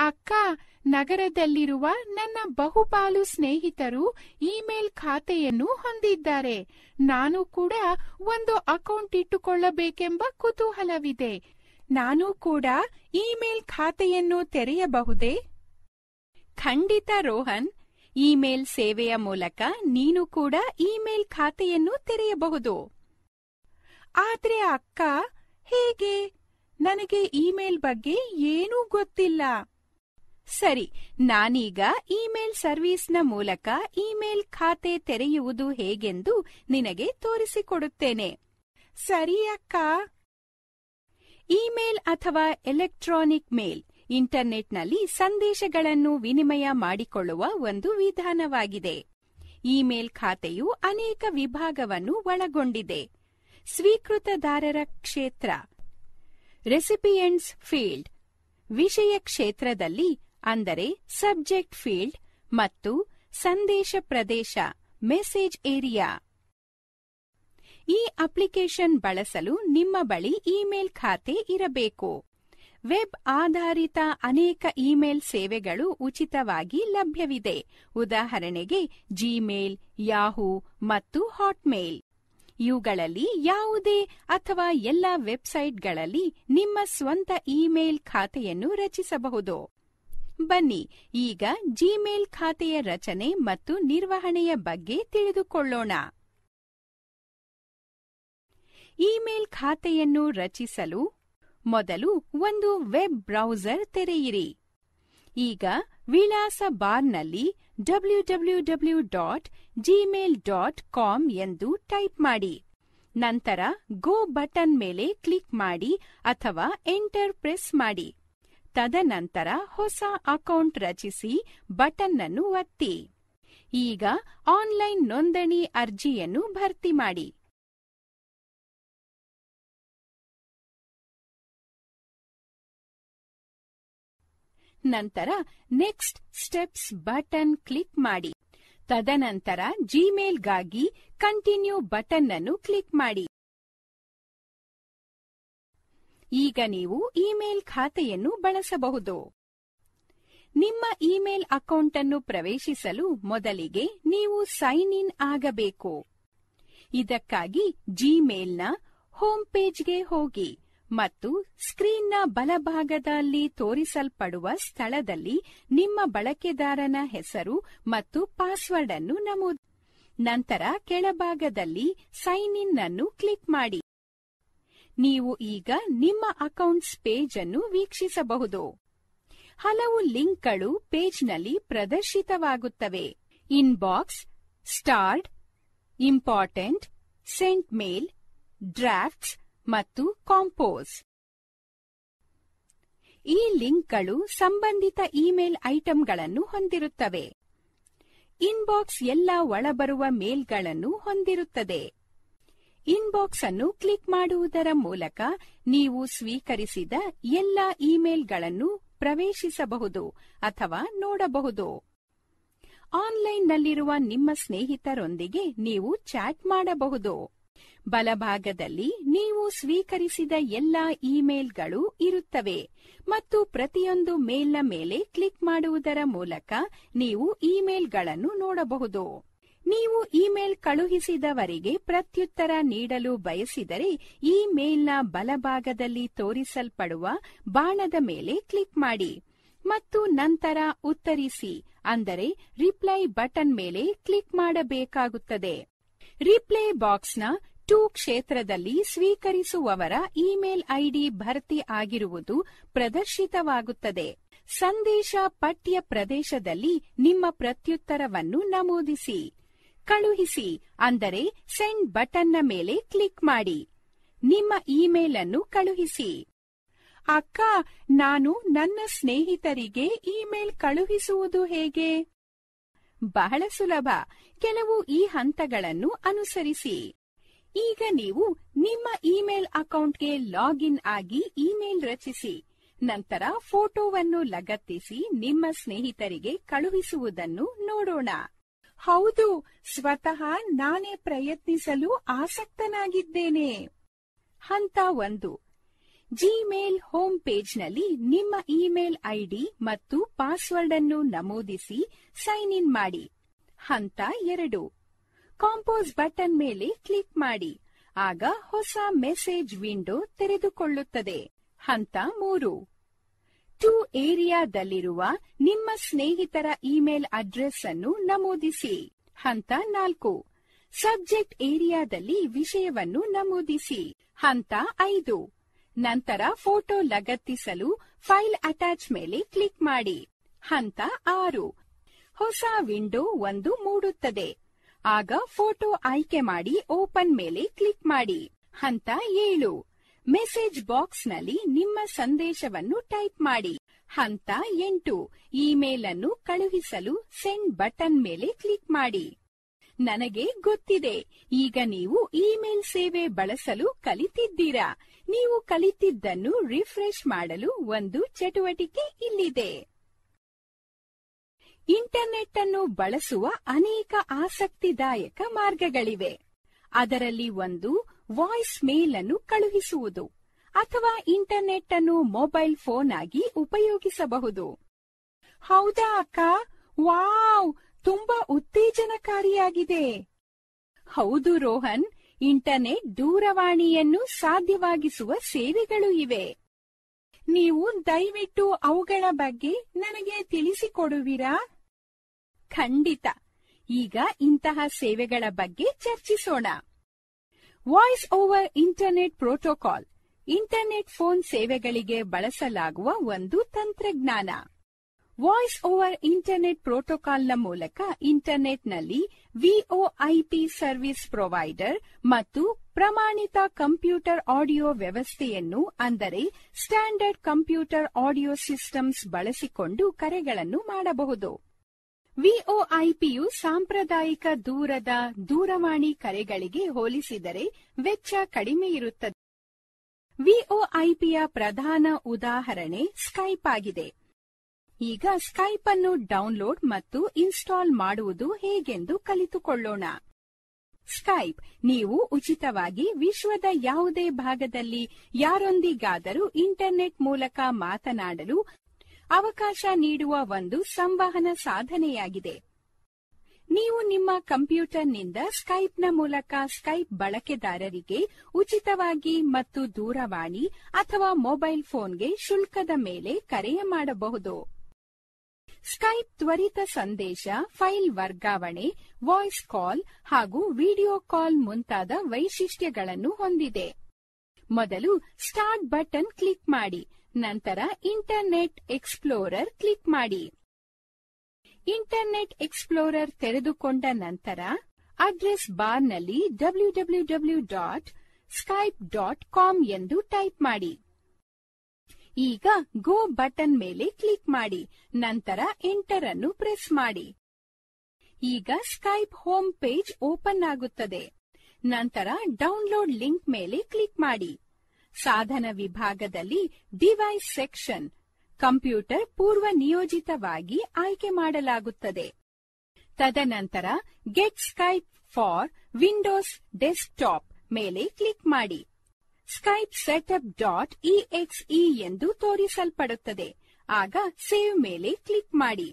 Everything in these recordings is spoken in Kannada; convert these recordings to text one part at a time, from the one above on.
ಅಕ್ಕ ನಗರದಲ್ಲಿರುವ ನನ್ನ ಬಹುಪಾಲು ಸ್ನೇಹಿತರು ಇಮೇಲ್ ಖಾತೆಯನ್ನು ಹೊಂದಿದ್ದಾರೆ ನಾನು ಕೂಡ ಒಂದು ಅಕೌಂಟ್ ಇಟ್ಟುಕೊಳ್ಳಬೇಕೆಂಬ ಕುತೂಹಲವಿದೆ ನಾನು ಕೂಡ ಇಮೇಲ್ ಖಾತೆಯನ್ನು ತೆರೆಯಬಹುದೇ ಖಂಡಿತ ರೋಹನ್ ಇಮೇಲ್ ಸೇವೆಯ ಮೂಲಕ ನೀನು ಕೂಡ ಇಮೇಲ್ ಖಾತೆಯನ್ನು ತೆರೆಯಬಹುದು ಆದ್ರೆ ಅಕ್ಕ ಹೇಗೆ ನನಗೆ ಇಮೇಲ್ ಬಗ್ಗೆ ಏನೂ ಗೊತ್ತಿಲ್ಲ ಸರಿ ನಾನೀಗ ಇಮೇಲ್ ಸರ್ವಿಸ್ನ ಮೂಲಕ ಇಮೇಲ್ ಖಾತೆ ತೆರೆಯುವುದು ಹೇಗೆಂದು ನಿನಗೆ ತೋರಿಸಿಕೊಡುತ್ತೇನೆ ಸರಿ ಅಕ್ಕ ಇಮೇಲ್ ಅಥವಾ ಎಲೆಕ್ಟ್ರಾನಿಕ್ ಮೇಲ್ ಇಂಟರ್ನೆಟ್ನಲ್ಲಿ ಸಂದೇಶಗಳನ್ನು ವಿನಿಮಯ ಮಾಡಿಕೊಳ್ಳುವ ಒಂದು ವಿಧಾನವಾಗಿದೆ ಇಮೇಲ್ ಖಾತೆಯು ಅನೇಕ ವಿಭಾಗವನ್ನು ಒಳಗೊಂಡಿದೆ ಸ್ವೀಕೃತದಾರರ ಕ್ಷೇತ್ರ ರೆಸಿಪಿಯೆಂಟ್ಸ್ ಫೀಲ್ಡ್ ವಿಷಯ ಕ್ಷೇತ್ರದಲ್ಲಿ ಅಂದರೆ ಸಬ್ಜೆಕ್ಟ್ ಫೀಲ್ಡ್ ಮತ್ತು ಸಂದೇಶ ಪ್ರದೇಶ ಮೆಸೇಜ್ ಏರಿಯಾ ಈ ಅಪ್ಲಿಕೇಶನ್ ಬಳಸಲು ನಿಮ್ಮ ಬಳಿ ಇಮೇಲ್ ಖಾತೆ ಇರಬೇಕು ವೆಬ್ ಆಧಾರಿತ ಅನೇಕ ಇಮೇಲ್ ಸೇವೆಗಳು ಉಚಿತವಾಗಿ ಲಭ್ಯವಿದೆ ಉದಾಹರಣೆಗೆ ಜಿಮೇಲ್ ಯಾಹೂ ಮತ್ತು ಹಾಟ್ಮೇಲ್ ಇವುಗಳಲ್ಲಿ ಯಾವುದೇ ಅಥವಾ ಎಲ್ಲ ವೆಬ್ಸೈಟ್ಗಳಲ್ಲಿ ನಿಮ್ಮ ಸ್ವಂತ ಇಮೇಲ್ ಖಾತೆಯನ್ನು ರಚಿಸಬಹುದು ಬನ್ನಿ ಈಗ ಜಿಮೇಲ್ ಖಾತೆಯ ರಚನೆ ಮತ್ತು ನಿರ್ವಹಣೆಯ ಬಗ್ಗೆ ತಿಳಿದುಕೊಳ್ಳೋಣ ಇಮೇಲ್ ಖಾತೆಯನ್ನು ರಚಿಸಲು ಮೊದಲು ಒಂದು ವೆಬ್ ಬ್ರೌಸರ್ ತೆರೆಯಿರಿ ಈಗ ವಿಳಾಸ ಬಾರ್ನಲ್ಲಿ W W W dot Gmail dot com ಎಂದು ಟೈಪ್ ಮಾಡಿ ನಂತರ ಗೋ ಬಟನ್ ಮೇಲೆ ಕ್ಲಿಕ್ ಮಾಡಿ ಅಥವಾ ಎಂಟರ್ ಪ್ರೆಸ್ ಮಾಡಿ ತದನಂತರ ಹೊಸ ಅಕೌಂಟ್ ರಚಿಸಿ ಬಟನ್ ಅನ್ನು ಒತ್ತಿ ಈಗ ಆನ್ಲೈನ್ ನೋಂದಣಿ ಅರ್ಜಿಯನ್ನು ಭರ್ತಿ ಮಾಡಿ ನಂತರ ನೆಕ್ಸ್ಟ್ ಸ್ಟೆಪ್ಸ್ ಬಟನ್ ಕ್ಲಿಕ್ ಮಾಡಿ ತದನಂತರ ಜಿಮೇಲ್ಗಾಗಿ ಕಂಟಿನ್ಯೂ ಬಟನ್ ಅನ್ನು ಕ್ಲಿಕ್ ಮಾಡಿ ಈಗ ನೀವು ಇಮೇಲ್ ಖಾತೆಯನ್ನು ಬಳಸಬಹುದು ನಿಮ್ಮ ಇಮೇಲ್ ಅಕೌಂಟ್ ಅನ್ನು ಪ್ರವೇಶಿಸಲು ಮೊದಲಿಗೆ ನೀವು ಸೈನ್ ಇನ್ ಆಗಬೇಕು ಇದಕ್ಕಾಗಿ ಜಿಮೇಲ್ನ ಹೋಮ್ ಪೇಜ್ಗೆ ಹೋಗಿ ಮತ್ತು ಸ್ಕ್ರೀನ್ನ ಬಲಭಾಗದಲ್ಲಿ ತೋರಿಸಲ್ಪಡುವ ಸ್ಥಳದಲ್ಲಿ ನಿಮ್ಮ ಬಳಕೆದಾರನ ಹೆಸರು ಮತ್ತು ಪಾಸ್ವರ್ಡ್ ಅನ್ನು ನಮೂದು ನಂತರ ಕೆಳಭಾಗದಲ್ಲಿ ಸೈನ್ ಇನ್ ಅನ್ನು ಕ್ಲಿಕ್ ಮಾಡಿ ನೀವು ಈಗ ನಿಮ್ಮ ಅಕೌಂಟ್ಸ್ ಪೇಜ್ ಅನ್ನು ವೀಕ್ಷಿಸಬಹುದು ಹಲವು ಲಿಂಕ್ಗಳು ಪೇಜ್ನಲ್ಲಿ ಪ್ರದರ್ಶಿತವಾಗುತ್ತವೆ inbox starred important sent mail drafts ಮತ್ತು ಕಾಂಪೋಸ್ ಈ ಲಿಂಕ್ಗಳು ಸಂಬಂಧಿತ ಇಮೇಲ್ ಐಟಂಗಳನ್ನು ಹೊಂದಿರುತ್ತವೆ ಇನ್ಬಾಕ್ಸ್ ಎಲ್ಲ ಒಳಬರುವ ಮೇಲ್ಗಳನ್ನು ಹೊಂದಿರುತ್ತದೆ ಇನ್ಬಾಕ್ಸ್ ಅನ್ನು ಕ್ಲಿಕ್ ಮಾಡುವುದರ ಮೂಲಕ ನೀವು ಸ್ವೀಕರಿಸಿದ ಎಲ್ಲ ಇಮೇಲ್ಗಳನ್ನು ಪ್ರವೇಶಿಸಬಹುದು ಅಥವಾ ನೋಡಬಹುದು ಆನ್ಲೈನ್ನಲ್ಲಿರುವ ನಿಮ್ಮ ಸ್ನೇಹಿತರೊಂದಿಗೆ ನೀವು ಚಾಟ್ ಮಾಡಬಹುದು ಬಲಭಾಗದಲ್ಲಿ ನೀವು ಸ್ವೀಕರಿಸಿದ ಎಲ್ಲ ಇಮೇಲ್ಗಳು ಇರುತ್ತವೆ ಮತ್ತು ಪ್ರತಿಯೊಂದು ಮೇಲ್ನ ಮೇಲೆ ಕ್ಲಿಕ್ ಮಾಡುವುದರ ಮೂಲಕ ನೀವು ಇಮೇಲ್ಗಳನ್ನು ನೋಡಬಹುದು ನೀವು ಇಮೇಲ್ ಕಳುಹಿಸಿದವರಿಗೆ ಪ್ರತ್ಯುತ್ತರ ನೀಡಲು ಬಯಸಿದರೆ ಈ ಮೇಲ್ನ ಬಲಭಾಗದಲ್ಲಿ ತೋರಿಸಲ್ಪಡುವ ಬಾಣದ ಮೇಲೆ ಕ್ಲಿಕ್ ಮಾಡಿ ಮತ್ತು ನಂತರ ಉತ್ತರಿಸಿ ಅಂದರೆ ರಿಪ್ಲೈ ಬಟನ್ ಮೇಲೆ ಕ್ಲಿಕ್ ಮಾಡಬೇಕಾಗುತ್ತದೆ ರಿಪ್ಲೈ ಬಾಕ್ಸ್ನ ಟು ಕ್ಷೇತ್ರದಲ್ಲಿ ಸ್ವೀಕರಿಸುವವರ ಇಮೇಲ್ ಐಡಿ ಭರ್ತಿ ಆಗಿರುವುದು ಪ್ರದರ್ಶಿತವಾಗುತ್ತದೆ ಸಂದೇಶ ಪಠ್ಯ ಪ್ರದೇಶದಲ್ಲಿ ನಿಮ್ಮ ಪ್ರತ್ಯುತ್ತರವನ್ನು ನಮೂದಿಸಿ ಕಳುಹಿಸಿ ಅಂದರೆ ಸೆಂಡ್ ಬಟನ್ನ ಮೇಲೆ ಕ್ಲಿಕ್ ಮಾಡಿ ನಿಮ್ಮ ಇಮೇಲ್ ಅನ್ನು ಕಳುಹಿಸಿ ಅಕ್ಕ ನಾನು ನನ್ನ ಸ್ನೇಹಿತರಿಗೆ ಇಮೇಲ್ ಕಳುಹಿಸುವುದು ಹೇಗೆ ಬಹಳ ಸುಲಭ ಕೆಲವು ಈ ಹಂತಗಳನ್ನು ಅನುಸರಿಸಿ ಈಗ ನೀವು ನಿಮ್ಮ ಇಮೇಲ್ ಅಕೌಂಟ್ಗೆ ಲಾಗಿನ್ ಆಗಿ ಇಮೇಲ್ ರಚಿಸಿ ನಂತರ ಫೋಟೋವನ್ನು ಲಗತ್ತಿಸಿ ನಿಮ್ಮ ಸ್ನೇಹಿತರಿಗೆ ಕಳುಹಿಸುವುದನ್ನು ನೋಡೋಣ ಹೌದು ಸ್ವತಃ ನಾನೇ ಪ್ರಯತ್ನಿಸಲು ಆಸಕ್ತನಾಗಿದ್ದೇನೆ ಹಂತ ಒಂದು ಜಿಮೇಲ್ ಹೋಮ್ ಪೇಜ್ನಲ್ಲಿ ನಿಮ್ಮ ಇಮೇಲ್ ಐಡಿ ಮತ್ತು ಪಾಸ್ವರ್ಡ್ ಅನ್ನು ನಮೂದಿಸಿ ಸೈನ್ ಇನ್ ಮಾಡಿ ಹಂತ ಎರಡು ಕಾಂಪೋಸ್ ಬಟನ್ ಮೇಲೆ ಕ್ಲಿಕ್ ಮಾಡಿ ಆಗ ಹೊಸ ಮೆಸೇಜ್ ವಿಂಡೋ ತೆರೆದುಕೊಳ್ಳುತ್ತದೆ ಹಂತ ಮೂರು ಟು ಏರಿಯಾದಲ್ಲಿರುವ ನಿಮ್ಮ ಸ್ನೇಹಿತರ ಇಮೇಲ್ ಅಡ್ರೆಸ್ ಅನ್ನು ನಮೂದಿಸಿ ಹಂತ ನಾಲ್ಕು ಸಬ್ಜೆಕ್ಟ್ ಏರಿಯಾದಲ್ಲಿ ವಿಷಯವನ್ನು ನಮೂದಿಸಿ ಹಂತ ಐದು ನಂತರ ಫೋಟೋ ಲಗತ್ತಿಸಲು ಫೈಲ್ ಅಟ್ಯಾಚ್ ಮೇಲೆ ಕ್ಲಿಕ್ ಮಾಡಿ ಹಂತ ಆರು ಹೊಸ ವಿಂಡೋ ಒಂದು ಮೂಡುತ್ತದೆ ಆಗ ಫೋಟೋ ಆಯ್ಕೆ ಮಾಡಿ ಓಪನ್ ಮೇಲೆ ಕ್ಲಿಕ್ ಮಾಡಿ ಹಂತ ಏಳು ಮೆಸೇಜ್ ಬಾಕ್ಸ್ನಲ್ಲಿ ನಿಮ್ಮ ಸಂದೇಶವನ್ನು ಟೈಪ್ ಮಾಡಿ ಹಂತ ಎಂಟು ಇಮೇಲ್ ಅನ್ನು ಕಳುಹಿಸಲು ಸೆಂಡ್ ಬಟನ್ ಮೇಲೆ ಕ್ಲಿಕ್ ಮಾಡಿ ನನಗೆ ಗೊತ್ತಿದೆ ಈಗ ನೀವು ಇಮೇಲ್ ಸೇವೆ ಬಳಸಲು ಕಲಿತಿದ್ದೀರಾ ನೀವು ಕಲಿತಿದ್ದನ್ನು ರಿಫ್ರೆಶ್ ಮಾಡಲು ಒಂದು ಚಟುವಟಿಕೆ ಇಲ್ಲಿದೆ ಇಂಟರ್ನೆಟ್ ಅನ್ನು ಬಳಸುವ ಅನೇಕ ಆಸಕ್ತಿದಾಯಕ ಮಾರ್ಗಗಳಿವೆ ಅದರಲ್ಲಿ ಒಂದು ವಾಯ್ಸ್ ಮೇಲ್ ಅನ್ನು ಕಳುಹಿಸುವುದು ಅಥವಾ ಇಂಟರ್ನೆಟ್ ಅನ್ನು ಮೊಬೈಲ್ ಫೋನ್ ಆಗಿ ಉಪಯೋಗಿಸಬಹುದು ಹೌದಾ ಅಕ್ಕ ವಾವ್ ತುಂಬಾ ಉತ್ತೇಜನಕಾರಿಯಾಗಿದೆ ಹೌದು ರೋಹನ್ ಇಂಟರ್ನೆಟ್ ದೂರವಾಣಿಯನ್ನು ಸಾಧ್ಯವಾಗಿಸುವ ಸೇವೆಗಳು ಇವೆ ನೀವು ದಯವಿಟ್ಟು ಅವುಗಳ ಬಗ್ಗೆ ನನಗೆ ತಿಳಿಸಿಕೊಡುವಿರಾ ಖಂಡಿತ ಈಗ ಇಂತಹ ಸೇವೆಗಳ ಬಗ್ಗೆ ಚರ್ಚಿಸೋಣ voice over internet protocol internet phone ಸೇವೆಗಳಿಗೆ ಬಳಸಲಾಗುವ ಒಂದು ತಂತ್ರಜ್ಞಾನ ವಾಯ್ಸ್ ಓವರ್ ಇಂಟರ್ನೆಟ್ ಪ್ರೋಟೋಕಾಲ್ನ ಮೂಲಕ ಇಂಟರ್ನೆಟ್ನಲ್ಲಿ ವಿಒಐಪಿ ಸರ್ವಿಸ್ ಪ್ರೊವೈಡರ್ ಮತ್ತು ಪ್ರಮಾಣಿತ ಕಂಪ್ಯೂಟರ್ ಆಡಿಯೋ ವ್ಯವಸ್ಥೆಯನ್ನು ಅಂದರೆ ಸ್ಟ್ಯಾಂಡರ್ಡ್ ಕಂಪ್ಯೂಟರ್ ಆಡಿಯೋ ಸಿಸ್ಟಮ್ಸ್ ಬಳಸಿಕೊಂಡು ಕರೆಗಳನ್ನು ಮಾಡಬಹುದು ವಿಒಐಪಿಯು ಸಾಂಪ್ರದಾಯಿಕ ದೂರದ ದೂರವಾಣಿ ಕರೆಗಳಿಗೆ ಹೋಲಿಸಿದರೆ ವೆಚ್ಚ ಕಡಿಮೆ ಇರುತ್ತದೆ ವಿಒಐಪಿಯ ಪ್ರಧಾನ ಉದಾಹರಣೆ ಸ್ಕೈಪ್ ಆಗಿದೆ ಈಗ ಸ್ಕೈಪ್ ಅನ್ನು ಡೌನ್ಲೋಡ್ ಮತ್ತು ಇನ್ಸ್ಟಾಲ್ ಮಾಡುವುದು ಹೇಗೆಂದು ಕಲಿತುಕೊಳ್ಳೋಣ ಸ್ಕೈಪ್ ನೀವು ಉಚಿತವಾಗಿ ವಿಶ್ವದ ಯಾವುದೇ ಭಾಗದಲ್ಲಿ ಯಾರೊಂದಿಗಾದರೂ ಇಂಟರ್ನೆಟ್ ಮೂಲಕ ಮಾತನಾಡಲು ಅವಕಾಶ ನೀಡುವ ಒಂದು ಸಂವಹನ ಸಾಧನೆಯಾಗಿದೆ ನೀವು ನಿಮ್ಮ ಕಂಪ್ಯೂಟರ್ನಿಂದ ಸ್ಕೈಪ್ನ ಮೂಲಕ ಸ್ಕೈಪ್ ಬಳಕೆದಾರರಿಗೆ ಉಚಿತವಾಗಿ ಮತ್ತು ದೂರವಾಣಿ ಅಥವಾ ಮೊಬೈಲ್ ಫೋನ್ಗೆ ಶುಲ್ಕದ ಮೇಲೆ ಕರೆ ಮಾಡಬಹುದು ಸ್ಕೈಪ್ ತ್ವರಿತ ಸಂದೇಶ ಫೈಲ್ ವರ್ಗಾವಣೆ ವಾಯ್ಸ್ ಕಾಲ್ ಹಾಗೂ ವಿಡಿಯೋ ಕಾಲ್ ಮುಂತಾದ ವೈಶಿಷ್ಟ್ಯಗಳನ್ನು ಹೊಂದಿದೆ ಮೊದಲು ಸ್ಟಾರ್ಟ್ ಬಟನ್ ಕ್ಲಿಕ್ ಮಾಡಿ ನಂತರ ಇಂಟರ್ನೆಟ್ ಎಕ್ಸ್ಪ್ಲೋರರ್ ಕ್ಲಿಕ್ ಮಾಡಿ ಇಂಟರ್ನೆಟ್ ಎಕ್ಸ್ಪ್ಲೋರರ್ ತೆರೆದುಕೊಂಡ ನಂತರ ಅಡ್ರೆಸ್ ಬಾರ್ನಲ್ಲಿ W W W dot Skype dot com ಎಂದು ಟೈಪ್ ಮಾಡಿ ಈಗ ಗೋ ಬಟನ್ ಮೇಲೆ ಕ್ಲಿಕ್ ಮಾಡಿ ನಂತರ ಎಂಟರ್ ಅನ್ನು ಪ್ರೆಸ್ ಮಾಡಿ ಈಗ ಸ್ಕೈಪ್ ಹೋಮ್ ಪೇಜ್ ಓಪನ್ ಆಗುತ್ತದೆ ನಂತರ ಡೌನ್ಲೋಡ್ ಲಿಂಕ್ ಮೇಲೆ ಕ್ಲಿಕ್ ಮಾಡಿ ಸಾಧನ ವಿಭಾಗದಲ್ಲಿ ಡಿವೈಸ್ ಸೆಕ್ಷನ್ ಕಂಪ್ಯೂಟರ್ ಪೂರ್ವ ನಿಯೋಜಿತವಾಗಿ ಆಯ್ಕೆ ಮಾಡಲಾಗುತ್ತದೆ ತದನಂತರ get Skype for Windows desktop ಮೇಲೆ ಕ್ಲಿಕ್ ಮಾಡಿ ಸ್ಕೈಪ್ ಸೆಟಪ್ ಡಾಟ್ ಇಎಕ್ಸ್ಇ ಎಂದು ತೋರಿಸಲ್ಪಡುತ್ತದೆ ಆಗ ಸೇವ್ ಮೇಲೆ ಕ್ಲಿಕ್ ಮಾಡಿ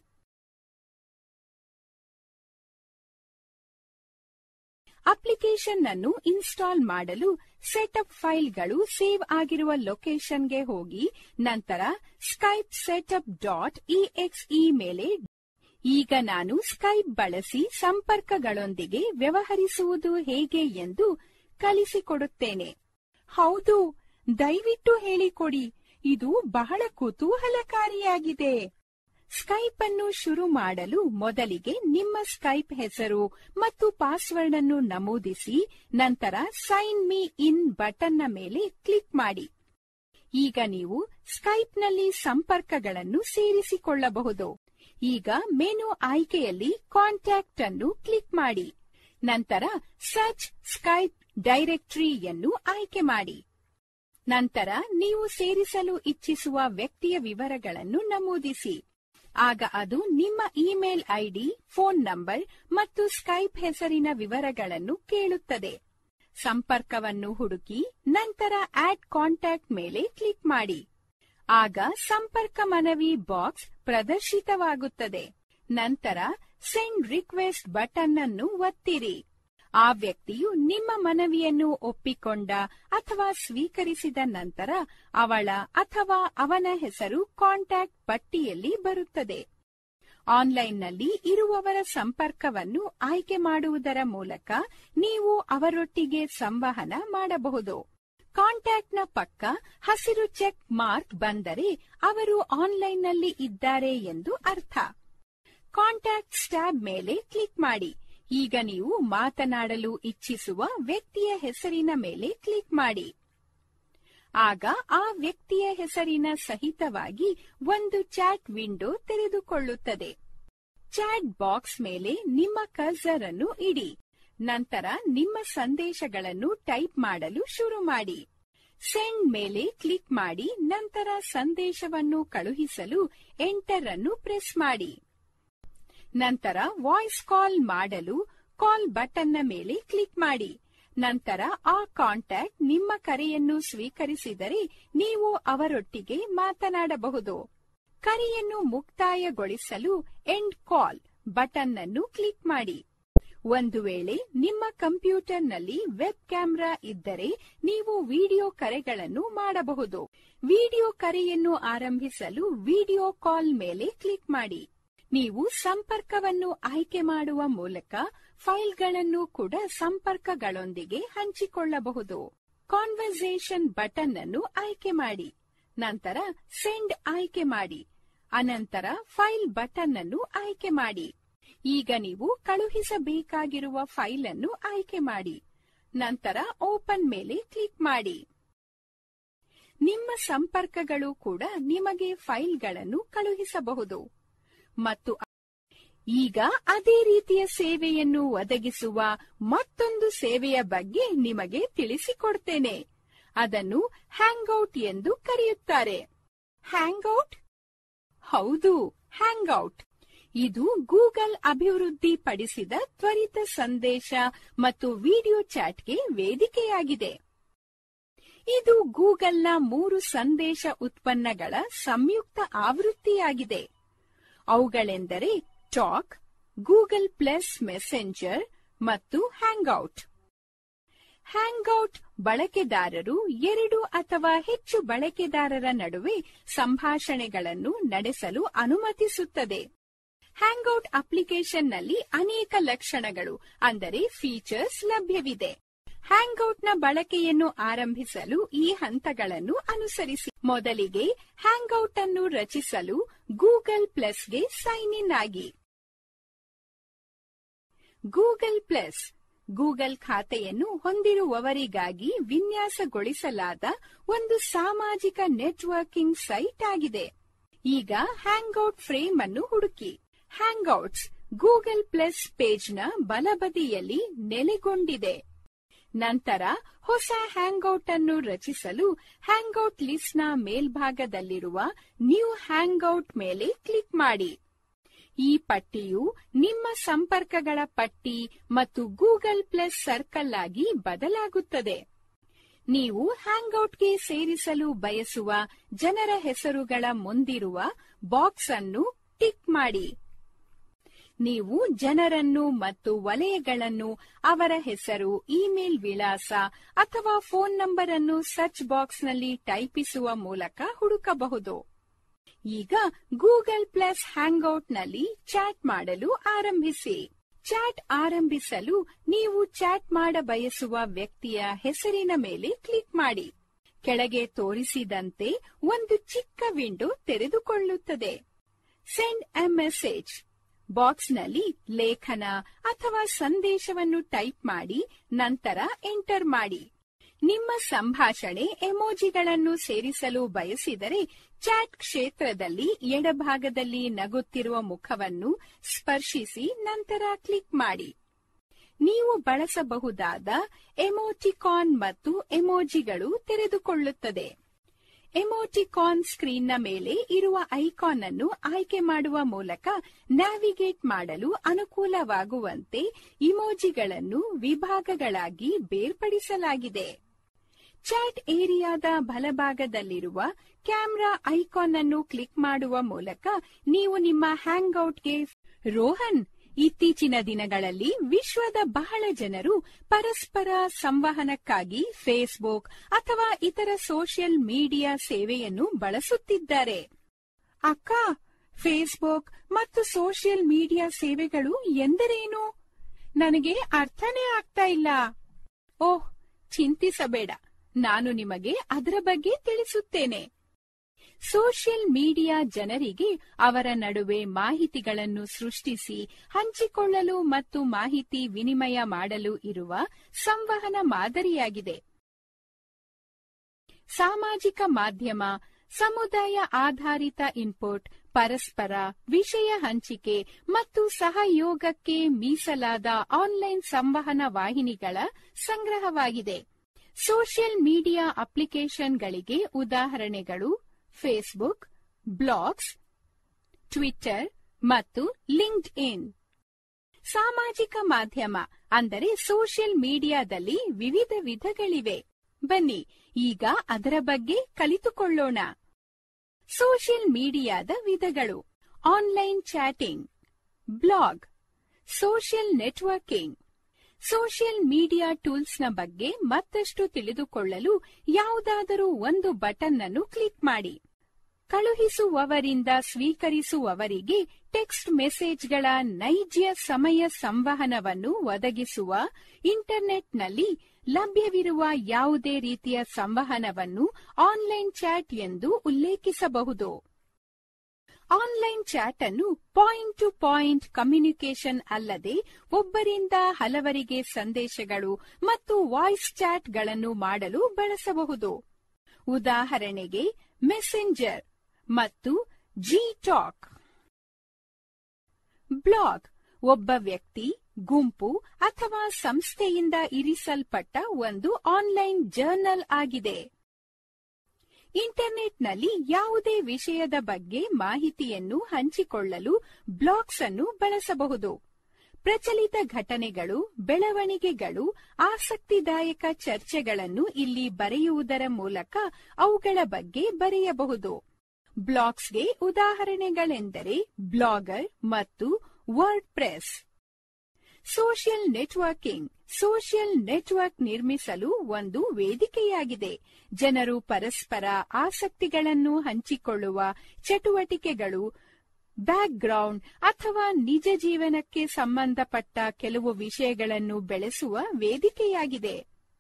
ಅಪ್ಲಿಕೇಶನ್ ಅನ್ನು ಇನ್ಸ್ಟಾಲ್ ಮಾಡಲು ಸೆಟಪ್ ಫೈಲ್ಗಳು ಸೇವ್ ಆಗಿರುವ ಲೊಕೇಶನ್ಗೆ ಹೋಗಿ ನಂತರ ಸ್ಕೈಪ್ ಸೆಟಪ್ ಡಾಟ್ ಇಎಕ್ಸ್ಇ ಮೇಲೆ ಈಗ ನಾನು ಸ್ಕೈಪ್ ಬಳಸಿ ಸಂಪರ್ಕಗಳೊಂದಿಗೆ ವ್ಯವಹರಿಸುವುದು ಹೇಗೆ ಎಂದು ಕಲಿಸಿಕೊಡುತ್ತೇನೆ ಹೌದು ದಯವಿಟ್ಟು ಹೇಳಿಕೊಡಿ ಇದು ಬಹಳ ಕುತೂಹಲಕಾರಿಯಾಗಿದೆ ಸ್ಕೈಪ್ ಅನ್ನು ಶುರು ಮಾಡಲು ಮೊದಲಿಗೆ ನಿಮ್ಮ ಸ್ಕೈಪ್ ಹೆಸರು ಮತ್ತು ಪಾಸ್ವರ್ಡ್ ಅನ್ನು ನಮೂದಿಸಿ ನಂತರ ಸೈನ್ ಮೀ ಇನ್ ಬಟನ್ನ ಮೇಲೆ ಕ್ಲಿಕ್ ಮಾಡಿ ಈಗ ನೀವು ಸ್ಕೈಪ್ನಲ್ಲಿ ಸಂಪರ್ಕಗಳನ್ನು ಸೇರಿಸಿಕೊಳ್ಳಬಹುದು ಈಗ ಮೆನು ಆಯ್ಕೆಯಲ್ಲಿ ಕಾಂಟ್ಯಾಕ್ಟ್ ಅನ್ನು ಕ್ಲಿಕ್ ಮಾಡಿ ನಂತರ ಸರ್ಚ್ ಸ್ಕೈಪ್ ಡೈರೆಕ್ಟರಿಯನ್ನು ಆಯ್ಕೆ ಮಾಡಿ ನಂತರ ನೀವು ಸೇರಿಸಲು ಇಚ್ಛಿಸುವ ವ್ಯಕ್ತಿಯ ವಿವರಗಳನ್ನು ನಮೂದಿಸಿ ಆಗ ಅದು ನಿಮ್ಮ ಇಮೇಲ್ ಐಡಿ ಫೋನ್ ನಂಬರ್ ಮತ್ತು ಸ್ಕೈಪ್ ಹೆಸರಿನ ವಿವರಗಳನ್ನು ಕೇಳುತ್ತದೆ ಸಂಪರ್ಕವನ್ನು ಹುಡುಕಿ ನಂತರ ಆಡ್ ಕಾಂಟ್ಯಾಕ್ಟ್ ಮೇಲೆ ಕ್ಲಿಕ್ ಮಾಡಿ ಆಗ ಸಂಪರ್ಕ ಮನವಿ ಬಾಕ್ಸ್ ಪ್ರದರ್ಶಿತವಾಗುತ್ತದೆ ನಂತರ ಸೆಂಡ್ ರಿಕ್ವೆಸ್ಟ್ ಬಟನ್ ಅನ್ನು ಒತ್ತಿರಿ ಆ ವ್ಯಕ್ತಿಯು ನಿಮ್ಮ ಮನವಿಯನ್ನು ಒಪ್ಪಿಕೊಂಡ ಅಥವಾ ಸ್ವೀಕರಿಸಿದ ನಂತರ ಅವಳ ಅಥವಾ ಅವನ ಹೆಸರು ಕಾಂಟ್ಯಾಕ್ಟ್ ಪಟ್ಟಿಯಲ್ಲಿ ಬರುತ್ತದೆ ಆನ್ಲೈನ್ನಲ್ಲಿ ಇರುವವರ ಸಂಪರ್ಕವನ್ನು ಆಯ್ಕೆ ಮಾಡುವುದರ ಮೂಲಕ ನೀವು ಅವರೊಟ್ಟಿಗೆ ಸಂವಹನ ಮಾಡಬಹುದು ಕಾಂಟ್ಯಾಕ್ಟ್ನ ಪಕ್ಕ ಹಸಿರು ಚೆಕ್ ಮಾರ್ಕ್ ಬಂದರೆ ಅವರು ಆನ್ಲೈನ್ನಲ್ಲಿ ಇದ್ದಾರೆ ಎಂದು ಅರ್ಥ ಕಾಂಟ್ಯಾಕ್ಟ್ ಟ್ಯಾಬ್ ಮೇಲೆ ಕ್ಲಿಕ್ ಮಾಡಿ ಈಗ ನೀವು ಮಾತನಾಡಲು ಇಚ್ಛಿಸುವ ವ್ಯಕ್ತಿಯ ಹೆಸರಿನ ಮೇಲೆ ಕ್ಲಿಕ್ ಮಾಡಿ ಆಗ ಆ ವ್ಯಕ್ತಿಯ ಹೆಸರಿನ ಸಹಿತವಾಗಿ ಒಂದು ಚಾಟ್ ವಿಂಡೋ ತೆರೆದುಕೊಳ್ಳುತ್ತದೆ ಚಾಟ್ ಬಾಕ್ಸ್ ಮೇಲೆ ನಿಮ್ಮ ಕರ್ಸರ್ ಅನ್ನು ಇಡಿ ನಂತರ ನಿಮ್ಮ ಸಂದೇಶಗಳನ್ನು ಟೈಪ್ ಮಾಡಲು ಶುರು ಮಾಡಿ ಸೆಂಡ್ ಮೇಲೆ ಕ್ಲಿಕ್ ಮಾಡಿ ನಂತರ ಸಂದೇಶವನ್ನು ಕಳುಹಿಸಲು ಎಂಟರ್ ಅನ್ನು ಪ್ರೆಸ್ ಮಾಡಿ ನಂತರ ವಾಯ್ಸ್ ಕಾಲ್ ಮಾಡಲು ಕಾಲ್ ಬಟನ್ನ ಮೇಲೆ ಕ್ಲಿಕ್ ಮಾಡಿ ನಂತರ ಆ ಕಾಂಟ್ಯಾಕ್ಟ್ ನಿಮ್ಮ ಕರೆಯನ್ನು ಸ್ವೀಕರಿಸಿದರೆ ನೀವು ಅವರೊಟ್ಟಿಗೆ ಮಾತನಾಡಬಹುದು ಕರೆಯನ್ನು ಮುಕ್ತಾಯಗೊಳಿಸಲು ಎಂಡ್ ಕಾಲ್ ಬಟನ್ ಅನ್ನು ಕ್ಲಿಕ್ ಮಾಡಿ ಒಂದು ವೇಳೆ ನಿಮ್ಮ ಕಂಪ್ಯೂಟರ್ನಲ್ಲಿ ವೆಬ್ ಕ್ಯಾಮೆರಾ ಇದ್ದರೆ ನೀವು ವಿಡಿಯೋ ಕರೆಗಳನ್ನು ಮಾಡಬಹುದು ವಿಡಿಯೋ ಕರೆಯನ್ನು ಆರಂಭಿಸಲು ವಿಡಿಯೋ ಕಾಲ್ ಮೇಲೆ ಕ್ಲಿಕ್ ಮಾಡಿ ನೀವು ಸಂಪರ್ಕವನ್ನು ಆಯ್ಕೆ ಮಾಡುವ ಮೂಲಕ ಫೈಲ್ಗಳನ್ನು ಕೂಡ ಸಂಪರ್ಕಗಳೊಂದಿಗೆ ಹಂಚಿಕೊಳ್ಳಬಹುದು ಕಾನ್ವರ್ಸೇಷನ್ ಬಟನ್ ಅನ್ನು ಆಯ್ಕೆ ಮಾಡಿ ನಂತರ ಸೆಂಡ್ ಆಯ್ಕೆ ಮಾಡಿ ಅನಂತರ ಫೈಲ್ ಬಟನ್ ಅನ್ನು ಆಯ್ಕೆ ಮಾಡಿ ಈಗ ನೀವು ಕಳುಹಿಸಬೇಕಾಗಿರುವ ಫೈಲ್ ಅನ್ನು ಆಯ್ಕೆ ಮಾಡಿ ನಂತರ ಓಪನ್ ಮೇಲೆ ಕ್ಲಿಕ್ ಮಾಡಿ ನಿಮ್ಮ ಸಂಪರ್ಕಗಳು ಕೂಡ ನಿಮಗೆ ಫೈಲ್ಗಳನ್ನು ಕಳುಹಿಸಬಹುದು ಮತ್ತು ಈಗ ಅದೇ ರೀತಿಯ ಸೇವೆಯನ್ನು ಒದಗಿಸುವ ಮತ್ತೊಂದು ಸೇವೆಯ ಬಗ್ಗೆ ನಿಮಗೆ ತಿಳಿಸಿಕೊಡ್ತೇನೆ ಅದನ್ನು ಹ್ಯಾಂಗ್ಔಟ್ ಎಂದು ಕರೆಯುತ್ತಾರೆ ಹ್ಯಾಂಗ್ಔಟ್ ಹೌದು ಹ್ಯಾಂಗ್ಔಟ್ ಇದು ಗೂಗಲ್ ಅಭಿವೃದ್ಧಿಪಡಿಸಿದ ತ್ವರಿತ ಸಂದೇಶ ಮತ್ತು ವಿಡಿಯೋ ಚಾಟ್ಗೆ ವೇದಿಕೆಯಾಗಿದೆ ಇದು ಗೂಗಲ್ನ ಮೂರು ಸಂದೇಶ ಉತ್ಪನ್ನಗಳ ಸಂಯುಕ್ತ ಆವೃತ್ತಿಯಾಗಿದೆ ಅವುಗಳೆಂದರೆ ಟಾಕ್ ಗೂಗಲ್ ಪ್ಲಸ್ ಮೆಸೆಂಜರ್ ಮತ್ತು ಹ್ಯಾಂಗ್ಔಟ್ ಹ್ಯಾಂಗ್ಔಟ್ ಬಳಕೆದಾರರು ಎರಡು ಅಥವಾ ಹೆಚ್ಚು ಬಳಕೆದಾರರ ನಡುವೆ ಸಂಭಾಷಣೆಗಳನ್ನು ನಡೆಸಲು ಅನುಮತಿಸುತ್ತದೆ ಹ್ಯಾಂಗ್ಔಟ್ ಅಪ್ಲಿಕೇಶನ್ನಲ್ಲಿ ಅನೇಕ ಲಕ್ಷಣಗಳು ಅಂದರೆ ಫೀಚರ್ಸ್ ಲಭ್ಯವಿದೆ ಹ್ಯಾಂಗ್ಔಟ್ನ ಬಳಕೆಯನ್ನು ಆರಂಭಿಸಲು ಈ ಹಂತಗಳನ್ನು ಅನುಸರಿಸಿ ಮೊದಲಿಗೆ ಹ್ಯಾಂಗ್ಔಟ್ ಅನ್ನು ರಚಿಸಲು ಗೂಗಲ್ ಪ್ಲಸ್ಗೆ ಸೈನ್ ಇನ್ ಆಗಿ ಗೂಗಲ್ ಪ್ಲಸ್ ಗೂಗಲ್ ಖಾತೆಯನ್ನು ಹೊಂದಿರುವವರಿಗಾಗಿ ವಿನ್ಯಾಸಗೊಳಿಸಲಾದ ಒಂದು ಸಾಮಾಜಿಕ ನೆಟ್ವರ್ಕಿಂಗ್ ಸೈಟ್ ಆಗಿದೆ ಈಗ ಹ್ಯಾಂಗ್ಔಟ್ ಫ್ರೇಮ್ ಅನ್ನು ಹುಡುಕಿ ಹ್ಯಾಂಗ್ಔಟ್ಸ್ ಗೂಗಲ್ ಪ್ಲಸ್ ಪೇಜ್ನ ಬಲಬದಿಯಲ್ಲಿ ನೆಲೆಗೊಂಡಿದೆ ನಂತರ ಹೊಸ ಹ್ಯಾಂಗ್ಔಟ್ ಅನ್ನು ರಚಿಸಲು ಹ್ಯಾಂಗ್ಔಟ್ ಲಿಸ್ಟ್ನ ಮೇಲ್ಭಾಗದಲ್ಲಿರುವ ನ್ಯೂ ಹ್ಯಾಂಗ್ಔಟ್ ಮೇಲೆ ಕ್ಲಿಕ್ ಮಾಡಿ ಈ ಪಟ್ಟಿಯು ನಿಮ್ಮ ಸಂಪರ್ಕಗಳ ಪಟ್ಟಿ ಮತ್ತು ಗೂಗಲ್ ಪ್ಲಸ್ ಸರ್ಕಲ್ ಆಗಿ ಬದಲಾಗುತ್ತದೆ ನೀವು ಹ್ಯಾಂಗ್ಔಟ್ಗೆ ಸೇರಿಸಲು ಬಯಸುವ ಜನರ ಹೆಸರುಗಳ ಮುಂದಿರುವ ಬಾಕ್ಸ್ ಅನ್ನು ಟಿಕ್ ಮಾಡಿ ನೀವು ಜನರನ್ನು ಮತ್ತು ವಲಯಗಳನ್ನು ಅವರ ಹೆಸರು ಇಮೇಲ್ ವಿಳಾಸ ಅಥವಾ ಫೋನ್ ನಂಬರ್ ಅನ್ನು ಸರ್ಚ್ ಬಾಕ್ಸ್ನಲ್ಲಿ ಟೈಪಿಸುವ ಮೂಲಕ ಹುಡುಕಬಹುದು ಈಗ ಗೂಗಲ್ ಪ್ಲಸ್ ಹ್ಯಾಂಗ್ಔಟ್ನಲ್ಲಿ ಚಾಟ್ ಮಾಡಲು ಆರಂಭಿಸಿ ಚಾಟ್ ಆರಂಭಿಸಲು ನೀವು ಚಾಟ್ ಮಾಡಬಯಸುವ ವ್ಯಕ್ತಿಯ ಹೆಸರಿನ ಮೇಲೆ ಕ್ಲಿಕ್ ಮಾಡಿ ಕೆಳಗೆ ತೋರಿಸಿದಂತೆ ಒಂದು ಚಿಕ್ಕ ವಿಂಡೋ ತೆರೆದುಕೊಳ್ಳುತ್ತದೆ ಸೆಂಡ್ ಎ ಮೆಸೇಜ್ ಬಾಕ್ಸ್ನಲ್ಲಿ ಲೇಖನ ಅಥವಾ ಸಂದೇಶವನ್ನು ಟೈಪ್ ಮಾಡಿ ನಂತರ ಎಂಟರ್ ಮಾಡಿ ನಿಮ್ಮ ಸಂಭಾಷಣೆ ಎಮೋಜಿಗಳನ್ನು ಸೇರಿಸಲು ಬಯಸಿದರೆ ಚಾಟ್ ಕ್ಷೇತ್ರದಲ್ಲಿ ಎಡಭಾಗದಲ್ಲಿ ನಗುತ್ತಿರುವ ಮುಖವನ್ನು ಸ್ಪರ್ಶಿಸಿ ನಂತರ ಕ್ಲಿಕ್ ಮಾಡಿ ನೀವು ಬಳಸಬಹುದಾದ ಎಮೋಟಿಕಾನ್ ಮತ್ತು ಎಮೋಜಿಗಳು ತೆರೆದುಕೊಳ್ಳುತ್ತದೆ ಎಮೋಟಿಕಾನ್ ಸ್ಕ್ರೀನ್ನ ಮೇಲೆ ಇರುವ ಐಕಾನ್ ಅನ್ನು ಆಯ್ಕೆ ಮಾಡುವ ಮೂಲಕ ನ್ಯಾವಿಗೇಟ್ ಮಾಡಲು ಅನುಕೂಲವಾಗುವಂತೆ ಇಮೋಜಿಗಳನ್ನು ವಿಭಾಗಗಳಾಗಿ ಬೇರ್ಪಡಿಸಲಾಗಿದೆ ಚಾಟ್ ಏರಿಯಾದ ಬಲಭಾಗದಲ್ಲಿರುವ ಕ್ಯಾಮೆರಾ ಐಕಾನ್ ಅನ್ನು ಕ್ಲಿಕ್ ಮಾಡುವ ಮೂಲಕ ನೀವು ನಿಮ್ಮ ಹ್ಯಾಂಗ್ಔಟ್ಗೆ ರೋಹನ್ ಇತ್ತೀಚಿನ ದಿನಗಳಲ್ಲಿ ವಿಶ್ವದ ಬಹಳ ಜನರು ಪರಸ್ಪರ ಸಂವಹನಕ್ಕಾಗಿ ಫೇಸ್ಬುಕ್ ಅಥವಾ ಇತರ ಸೋಷಿಯಲ್ ಮೀಡಿಯಾ ಸೇವೆಯನ್ನು ಬಳಸುತ್ತಿದ್ದಾರೆ ಅಕ್ಕ ಫೇಸ್ಬುಕ್ ಮತ್ತು ಸೋಷಿಯಲ್ ಮೀಡಿಯಾ ಸೇವೆಗಳು ಎಂದರೇನು ನನಗೆ ಅರ್ಥನೇ ಆಗ್ತಾ ಇಲ್ಲ ಓಹ್ ಚಿಂತಿಸಬೇಡ ನಾನು ನಿಮಗೆ ಅದರ ಬಗ್ಗೆ ತಿಳಿಸುತ್ತೇನೆ ಸೋಷಿಯಲ್ ಮೀಡಿಯಾ ಜನರಿಗೆ ಅವರ ನಡುವೆ ಮಾಹಿತಿಗಳನ್ನು ಸೃಷ್ಟಿಸಿ ಹಂಚಿಕೊಳ್ಳಲು ಮತ್ತು ಮಾಹಿತಿ ವಿನಿಮಯ ಮಾಡಲು ಇರುವ ಸಂವಹನ ಮಾದರಿಯಾಗಿದೆ ಸಾಮಾಜಿಕ ಮಾಧ್ಯಮ ಸಮುದಾಯ ಆಧಾರಿತ ಇನ್ಪುಟ್ ಪರಸ್ಪರ ವಿಷಯ ಹಂಚಿಕೆ ಮತ್ತು ಸಹಯೋಗಕ್ಕೆ ಮೀಸಲಾದ ಆನ್ಲೈನ್ ಸಂವಹನ ವಾಹಿನಿಗಳ ಸಂಗ್ರಹವಾಗಿದೆ ಸೋಷಿಯಲ್ ಮೀಡಿಯಾ ಅಪ್ಲಿಕೇಶನ್ಗಳಿಗೆ ಉದಾಹರಣೆಗಳು ಫೇಸ್ಬುಕ್ ಬ್ಲಾಗ್ಸ್ ಟ್ವಿಟರ್ ಮತ್ತು ಲಿಂಕ್ಡ್ ಇನ್ ಸಾಮಾಜಿಕ ಮಾಧ್ಯಮ ಅಂದರೆ ಸೋಷಿಯಲ್ ಮೀಡಿಯಾದಲ್ಲಿ ವಿವಿಧ ವಿಧಗಳಿವೆ ಬನ್ನಿ ಈಗ ಅದರ ಬಗ್ಗೆ ಕಲಿತುಕೊಳ್ಳೋಣ ಸೋಷಿಯಲ್ ಮೀಡಿಯಾದ ವಿಧಗಳು online chatting blog social networking social media ಟೂಲ್ಸ್ನ ಬಗ್ಗೆ ಮತ್ತಷ್ಟು ತಿಳಿದುಕೊಳ್ಳಲು ಯಾವುದಾದರೂ ಒಂದು ಬಟನ್ ಅನ್ನು ಕ್ಲಿಕ್ ಮಾಡಿ ಕಳುಹಿಸುವವರಿಂದ ಸ್ವೀಕರಿಸುವವರಿಗೆ ಟೆಕ್ಸ್ಟ್ ಮೆಸೇಜ್ಗಳ ನೈಜ ಸಮಯ ಸಂವಹನವನ್ನು ಒದಗಿಸುವ ಇಂಟರ್ನೆಟ್ನಲ್ಲಿ ಲಭ್ಯವಿರುವ ಯಾವುದೇ ರೀತಿಯ ಸಂವಹನವನ್ನು ಆನ್ಲೈನ್ ಚಾಟ್ ಎಂದು ಉಲ್ಲೇಖಿಸಬಹುದು ಆನ್ಲೈನ್ ಚಾಟ್ ಅನ್ನು ಪಾಯಿಂಟ್ ಟು ಪಾಯಿಂಟ್ ಕಮ್ಯುನಿಕೇಶನ್ ಅಲ್ಲದೆ ಒಬ್ಬರಿಂದ ಹಲವರಿಗೆ ಸಂದೇಶಗಳು ಮತ್ತು ವಾಯ್ಸ್ ಚಾಟ್ಗಳನ್ನು ಮಾಡಲು ಬಳಸಬಹುದು ಉದಾಹರಣೆಗೆ ಮೆಸೆಂಜರ್ ಮತ್ತು ಜಿ ಟಾಕ್ ಬ್ಲಾಗ್ ಒಬ್ಬ ವ್ಯಕ್ತಿ ಗುಂಪು ಅಥವಾ ಸಂಸ್ಥೆಯಿಂದ ಇರಿಸಲ್ಪಟ್ಟ ಒಂದು ಆನ್ಲೈನ್ ಜರ್ನಲ್ ಆಗಿದೆ ಇಂಟರ್ನೆಟ್ನಲ್ಲಿ ಯಾವುದೇ ವಿಷಯದ ಬಗ್ಗೆ ಮಾಹಿತಿಯನ್ನು ಹಂಚಿಕೊಳ್ಳಲು ಬ್ಲಾಗ್ಸ್ ಅನ್ನು ಬಳಸಬಹುದು ಪ್ರಚಲಿತ ಘಟನೆಗಳು ಬೆಳವಣಿಗೆಗಳು ಆಸಕ್ತಿದಾಯಕ ಚರ್ಚೆಗಳನ್ನು ಇಲ್ಲಿ ಬರೆಯುವುದರ ಮೂಲಕ ಅವುಗಳ ಬಗ್ಗೆ ಬರೆಯಬಹುದು ಬ್ಲಾಗ್ಸ್ಗೆ ಉದಾಹರಣೆಗಳೆಂದರೆ ಬ್ಲಾಗರ್ ಮತ್ತು WordPress social networking social network ನಿರ್ಮಿಸಲು ಒಂದು ವೇದಿಕೆಯಾಗಿದೆ ಜನರು ಪರಸ್ಪರ ಆಸಕ್ತಿಗಳನ್ನು ಹಂಚಿಕೊಳ್ಳುವ ಚಟುವಟಿಕೆಗಳು ಬ್ಯಾಕ್ಗ್ರೌಂಡ್ ಅಥವಾ ನಿಜ ಜೀವನಕ್ಕೆ ಸಂಬಂಧಪಟ್ಟ ಕೆಲವು ವಿಷಯಗಳನ್ನು ಬೆಳೆಸುವ ವೇದಿಕೆಯಾಗಿದೆ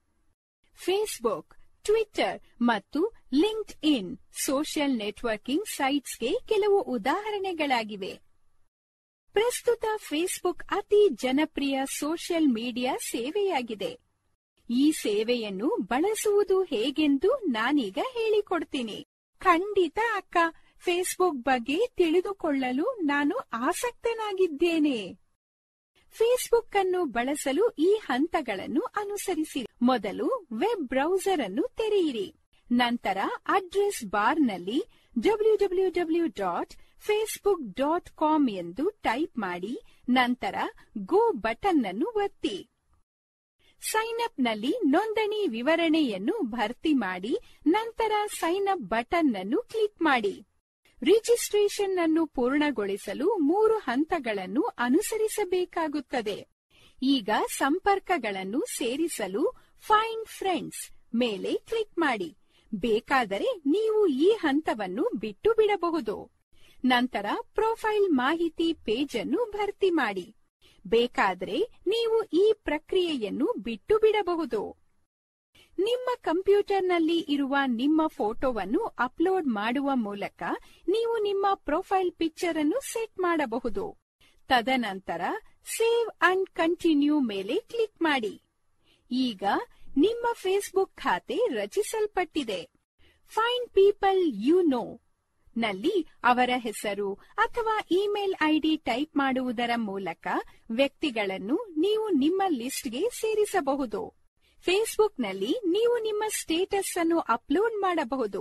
ಫೇಸ್ಬುಕ್ ಟ್ವಿಟರ್ ಮತ್ತು ಲಿಂಕ್ಡ್ ಇನ್ ಸೋಷಿಯಲ್ ನೆಟ್ವರ್ಕಿಂಗ್ ಸೈಟ್ಸ್ಗೆ ಕೆಲವು ಉದಾಹರಣೆಗಳಾಗಿವೆ ಪ್ರಸ್ತುತ ಫೇಸ್ಬುಕ್ ಅತಿ ಜನಪ್ರಿಯ ಸೋಷಿಯಲ್ ಮೀಡಿಯಾ ಸೇವೆಯಾಗಿದೆ ಈ ಸೇವೆಯನ್ನು ಬಳಸುವುದು ಹೇಗೆಂದು ನಾನೀಗ ಹೇಳಿಕೊಡ್ತೀನಿ ಖಂಡಿತ ಅಕ್ಕ ಫೇಸ್ಬುಕ್ ಬಗ್ಗೆ ತಿಳಿದುಕೊಳ್ಳಲು ನಾನು ಆಸಕ್ತನಾಗಿದ್ದೇನೆ ಫೇಸ್ಬುಕ್ ಅನ್ನು ಬಳಸಲು ಈ ಹಂತಗಳನ್ನು ಅನುಸರಿಸಿ ಮೊದಲು ವೆಬ್ ಬ್ರೌಸರ್ ಅನ್ನು ತೆರೆಯಿರಿ ನಂತರ ಅಡ್ರೆಸ್ ಬಾರ್ನಲ್ಲಿ W W W dot Facebook dot com ಎಂದು ಟೈಪ್ ಮಾಡಿ ನಂತರ ಗೋ ಬಟನ್ ಅನ್ನು ಒತ್ತಿ ಸೈನ್ ಅಪ್ ನಲ್ಲಿ ನೋಂದಣಿ ವಿವರಣೆಯನ್ನು ಭರ್ತಿ ಮಾಡಿ ನಂತರ ಸೈನ್ ಅಪ್ ಬಟನ್ ಅನ್ನು ಕ್ಲಿಕ್ ಮಾಡಿ ರಿಜಿಸ್ಟ್ರೇಷನ್ ಅನ್ನು ಪೂರ್ಣಗೊಳಿಸಲು ಮೂರು ಹಂತಗಳನ್ನು ಅನುಸರಿಸಬೇಕಾಗುತ್ತದೆ ಈಗ ಸಂಪರ್ಕಗಳನ್ನು ಸೇರಿಸಲು ಫೈಂಡ್ ಫ್ರೆಂಡ್ಸ್ ಮೇಲೆ ಕ್ಲಿಕ್ ಮಾಡಿ ಬೇಕಾದರೆ ನೀವು ಈ ಹಂತವನ್ನು ಬಿಟ್ಟು ಬಿಡಬಹುದು ನಂತರ ಪ್ರೊಫೈಲ್ ಮಾಹಿತಿ ಪೇಜ್ ಅನ್ನು ಭರ್ತಿ ಮಾಡಿ ಬೇಕಾದರೆ ನೀವು ಈ ಪ್ರಕ್ರಿಯೆಯನ್ನು ಬಿಟ್ಟು ಬಿಡಬಹುದು ನಿಮ್ಮ ಕಂಪ್ಯೂಟರ್ನಲ್ಲಿ ಇರುವ ನಿಮ್ಮ ಫೋಟೋವನ್ನು ಅಪ್ಲೋಡ್ ಮಾಡುವ ಮೂಲಕ ನೀವು ನಿಮ್ಮ ಪ್ರೊಫೈಲ್ ಪಿಕ್ಚರ್ ಅನ್ನು ಸೆಟ್ ಮಾಡಬಹುದು ತದನಂತರ ಸೇವ್ ಅಂಡ್ ಕಂಟಿನ್ಯೂ ಮೇಲೆ ಕ್ಲಿಕ್ ಮಾಡಿ ಈಗ ನಿಮ್ಮ ಫೇಸ್ಬುಕ್ ಖಾತೆ ರಚಿಸಲ್ಪಟ್ಟಿದೆ ಫೈಂಡ್ ಪೀಪಲ್ ಯು ನೋ ನಲ್ಲಿ ಅವರ ಹೆಸರು ಅಥವಾ ಇಮೇಲ್ ಐಡಿ ಟೈಪ್ ಮಾಡುವುದರ ಮೂಲಕ ವ್ಯಕ್ತಿಗಳನ್ನು ನೀವು ನಿಮ್ಮ ಲಿಸ್ಟ್ಗೆ ಸೇರಿಸಬಹುದು ಫೇಸ್ಬುಕ್ನಲ್ಲಿ ನೀವು ನಿಮ್ಮ ಸ್ಟೇಟಸ್ ಅನ್ನು ಅಪ್ಲೋಡ್ ಮಾಡಬಹುದು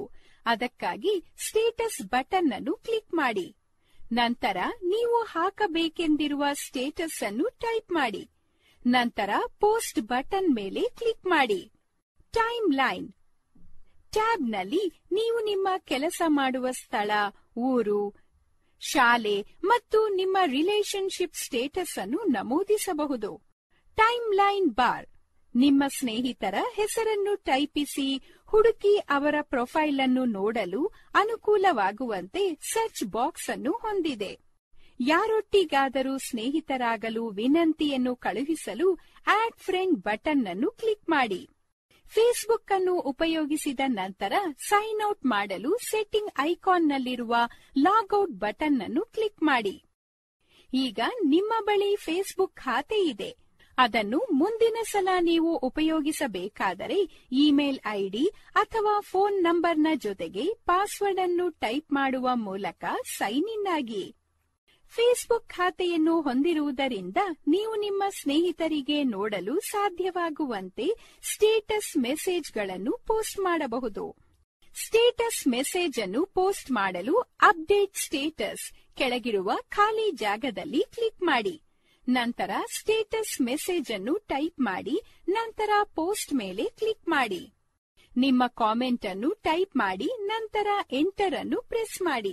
ಅದಕ್ಕಾಗಿ ಸ್ಟೇಟಸ್ ಬಟನ್ ಅನ್ನು ಕ್ಲಿಕ್ ಮಾಡಿ ನಂತರ ನೀವು ಹಾಕಬೇಕೆಂದಿರುವ ಸ್ಟೇಟಸ್ ಅನ್ನು ಟೈಪ್ ಮಾಡಿ ನಂತರ ಪೋಸ್ಟ್ ಬಟನ್ ಮೇಲೆ ಕ್ಲಿಕ್ ಮಾಡಿ ಟೈಮ್ ಲೈನ್ ಟ್ಯಾಬ್ನಲ್ಲಿ ನೀವು ನಿಮ್ಮ ಕೆಲಸ ಮಾಡುವ ಸ್ಥಳ ಊರು ಶಾಲೆ ಮತ್ತು ನಿಮ್ಮ ರಿಲೇಶನ್ಶಿಪ್ ಸ್ಟೇಟಸ್ ಅನ್ನು ನಮೂದಿಸಬಹುದು ಟೈಮ್ ಲೈನ್ ಬಾರ್ ನಿಮ್ಮ ಸ್ನೇಹಿತರ ಹೆಸರನ್ನು ಟೈಪಿಸಿ ಹುಡುಕಿ ಅವರ ಪ್ರೊಫೈಲ್ ಅನ್ನು ನೋಡಲು ಅನುಕೂಲವಾಗುವಂತೆ ಸರ್ಚ್ ಬಾಕ್ಸ್ ಅನ್ನು ಹೊಂದಿದೆ ಯಾರೊಟ್ಟಿಗಾದರೂ ಸ್ನೇಹಿತರಾಗಲು ವಿನಂತಿಯನ್ನು ಕಳುಹಿಸಲು ಆಡ್ ಫ್ರೆಂಡ್ ಬಟನ್ ಅನ್ನು ಕ್ಲಿಕ್ ಮಾಡಿ ಫೇಸ್ಬುಕ್ ಅನ್ನು ಉಪಯೋಗಿಸಿದ ನಂತರ ಸೈನ್ ಔಟ್ ಮಾಡಲು ಸೆಟ್ಟಿಂಗ್ ಐಕಾನ್ನಲ್ಲಿರುವ ಲಾಗ್ಔಟ್ ಬಟನ್ ಅನ್ನು ಕ್ಲಿಕ್ ಮಾಡಿ ಈಗ ನಿಮ್ಮ ಬಳಿ ಫೇಸ್ಬುಕ್ ಖಾತೆ ಇದೆ ಅದನ್ನು ಮುಂದಿನ ಸಲ ನೀವು ಉಪಯೋಗಿಸಬೇಕಾದರೆ ಇಮೇಲ್ ಐಡಿ ಅಥವಾ ಫೋನ್ ನಂಬರ್ನ ಜೊತೆಗೆ ಪಾಸ್ವರ್ಡ್ ಅನ್ನು ಟೈಪ್ ಮಾಡುವ ಮೂಲಕ ಸೈನ್ ಇನ್ ಆಗಿ ಫೇಸ್ಬುಕ್ ಖಾತೆಯನ್ನು ಹೊಂದಿರುವುದರಿಂದ ನೀವು ನಿಮ್ಮ ಸ್ನೇಹಿತರಿಗೆ ನೋಡಲು ಸಾಧ್ಯವಾಗುವಂತೆ ಸ್ಟೇಟಸ್ ಮೆಸೇಜ್ಗಳನ್ನು ಪೋಸ್ಟ್ ಮಾಡಬಹುದು ಸ್ಟೇಟಸ್ ಮೆಸೇಜ್ ಅನ್ನು ಪೋಸ್ಟ್ ಮಾಡಲು ಅಪ್ಡೇಟ್ ಸ್ಟೇಟಸ್ ಕೆಳಗಿರುವ ಖಾಲಿ ಜಾಗದಲ್ಲಿ ಕ್ಲಿಕ್ ಮಾಡಿ ನಂತರ ಸ್ಟೇಟಸ್ ಮೆಸೇಜ್ ಅನ್ನು ಟೈಪ್ ಮಾಡಿ ನಂತರ ಪೋಸ್ಟ್ ಮೇಲೆ ಕ್ಲಿಕ್ ಮಾಡಿ ನಿಮ್ಮ ಕಾಮೆಂಟ್ ಅನ್ನು ಟೈಪ್ ಮಾಡಿ ನಂತರ ಎಂಟರ್ ಅನ್ನು ಪ್ರೆಸ್ ಮಾಡಿ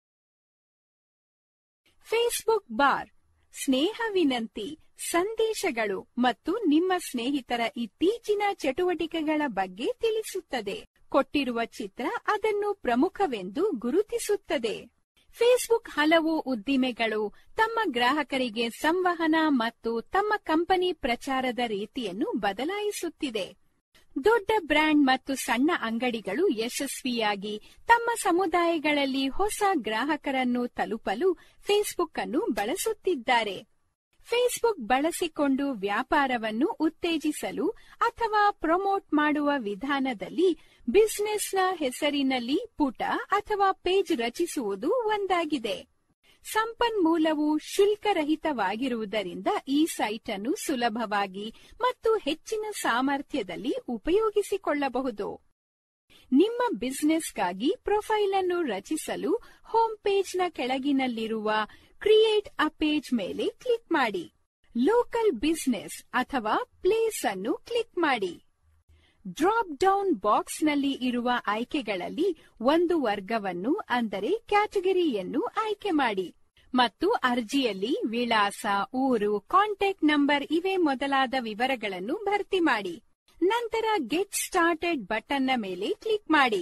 ಫೇಸ್ಬುಕ್ ಬಾರ್ ಸ್ನೇಹ ವಿನಂತಿ ಸಂದೇಶಗಳು ಮತ್ತು ನಿಮ್ಮ ಸ್ನೇಹಿತರ ಇತ್ತೀಚಿನ ಚಟುವಟಿಕೆಗಳ ಬಗ್ಗೆ ತಿಳಿಸುತ್ತದೆ ಕೊಟ್ಟಿರುವ ಚಿತ್ರ ಅದನ್ನು ಪ್ರಮುಖವೆಂದು ಗುರುತಿಸುತ್ತದೆ ಫೇಸ್ಬುಕ್ ಹಲವು ಉದ್ದಿಮೆಗಳು ತಮ್ಮ ಗ್ರಾಹಕರಿಗೆ ಸಂವಹನ ಮತ್ತು ತಮ್ಮ ಕಂಪನಿ ಪ್ರಚಾರದ ರೀತಿಯನ್ನು ಬದಲಾಯಿಸುತ್ತಿದೆ ದೊಡ್ಡ ಬ್ರ್ಯಾಂಡ್ ಮತ್ತು ಸಣ್ಣ ಅಂಗಡಿಗಳು ಯಶಸ್ವಿಯಾಗಿ ತಮ್ಮ ಸಮುದಾಯಗಳಲ್ಲಿ ಹೊಸ ಗ್ರಾಹಕರನ್ನು ತಲುಪಲು ಫೇಸ್ಬುಕ್ ಅನ್ನು ಬಳಸುತ್ತಿದ್ದಾರೆ ಫೇಸ್ಬುಕ್ ಬಳಸಿಕೊಂಡು ವ್ಯಾಪಾರವನ್ನು ಉತ್ತೇಜಿಸಲು ಅಥವಾ ಪ್ರಮೋಟ್ ಮಾಡುವ ವಿಧಾನದಲ್ಲಿ ಬಿಸಿನೆಸ್ನ ಹೆಸರಿನಲ್ಲಿ ಪುಟ ಅಥವಾ ಪೇಜ್ ರಚಿಸುವುದು ಒಂದಾಗಿದೆ ಸಂಪನ್ಮೂಲವು ಶುಲ್ಕರಹಿತವಾಗಿರುವುದರಿಂದ ಈ ಸೈಟ್ ಅನ್ನು ಸುಲಭವಾಗಿ ಮತ್ತು ಹೆಚ್ಚಿನ ಸಾಮರ್ಥ್ಯದಲ್ಲಿ ಉಪಯೋಗಿಸಿಕೊಳ್ಳಬಹುದು ನಿಮ್ಮ ಬಿಸಿನೆಸ್ಗಾಗಿ ಪ್ರೊಫೈಲ್ ಅನ್ನು ರಚಿಸಲು ಹೋಮ್ ಪೇಜ್ನ ಕೆಳಗಿನಲ್ಲಿರುವ ಕ್ರಿಯೇಟ್ ಅ ಪೇಜ್ ಮೇಲೆ ಕ್ಲಿಕ್ ಮಾಡಿ ಲೋಕಲ್ ಬಿಸಿನೆಸ್ ಅಥವಾ ಪ್ಲೇಸ್ ಅನ್ನು ಕ್ಲಿಕ್ ಮಾಡಿ ಡ್ರಾಪ್ ಡೌನ್ ಬಾಕ್ಸ್ನಲ್ಲಿ ಇರುವ ಆಯ್ಕೆಗಳಲ್ಲಿ ಒಂದು ವರ್ಗವನ್ನು ಅಂದರೆ ಕ್ಯಾಟಗರಿಯನ್ನು ಆಯ್ಕೆ ಮಾಡಿ ಮತ್ತು ಅರ್ಜಿಯಲ್ಲಿ ವಿಳಾಸ ಊರು ಕಾಂಟ್ಯಾಕ್ಟ್ ನಂಬರ್ ಇವೇ ಮೊದಲಾದ ವಿವರಗಳನ್ನು ಭರ್ತಿ ಮಾಡಿ ನಂತರ ಗೆಟ್ ಸ್ಟಾರ್ಟೆಡ್ ಬಟನ್ನ ಮೇಲೆ ಕ್ಲಿಕ್ ಮಾಡಿ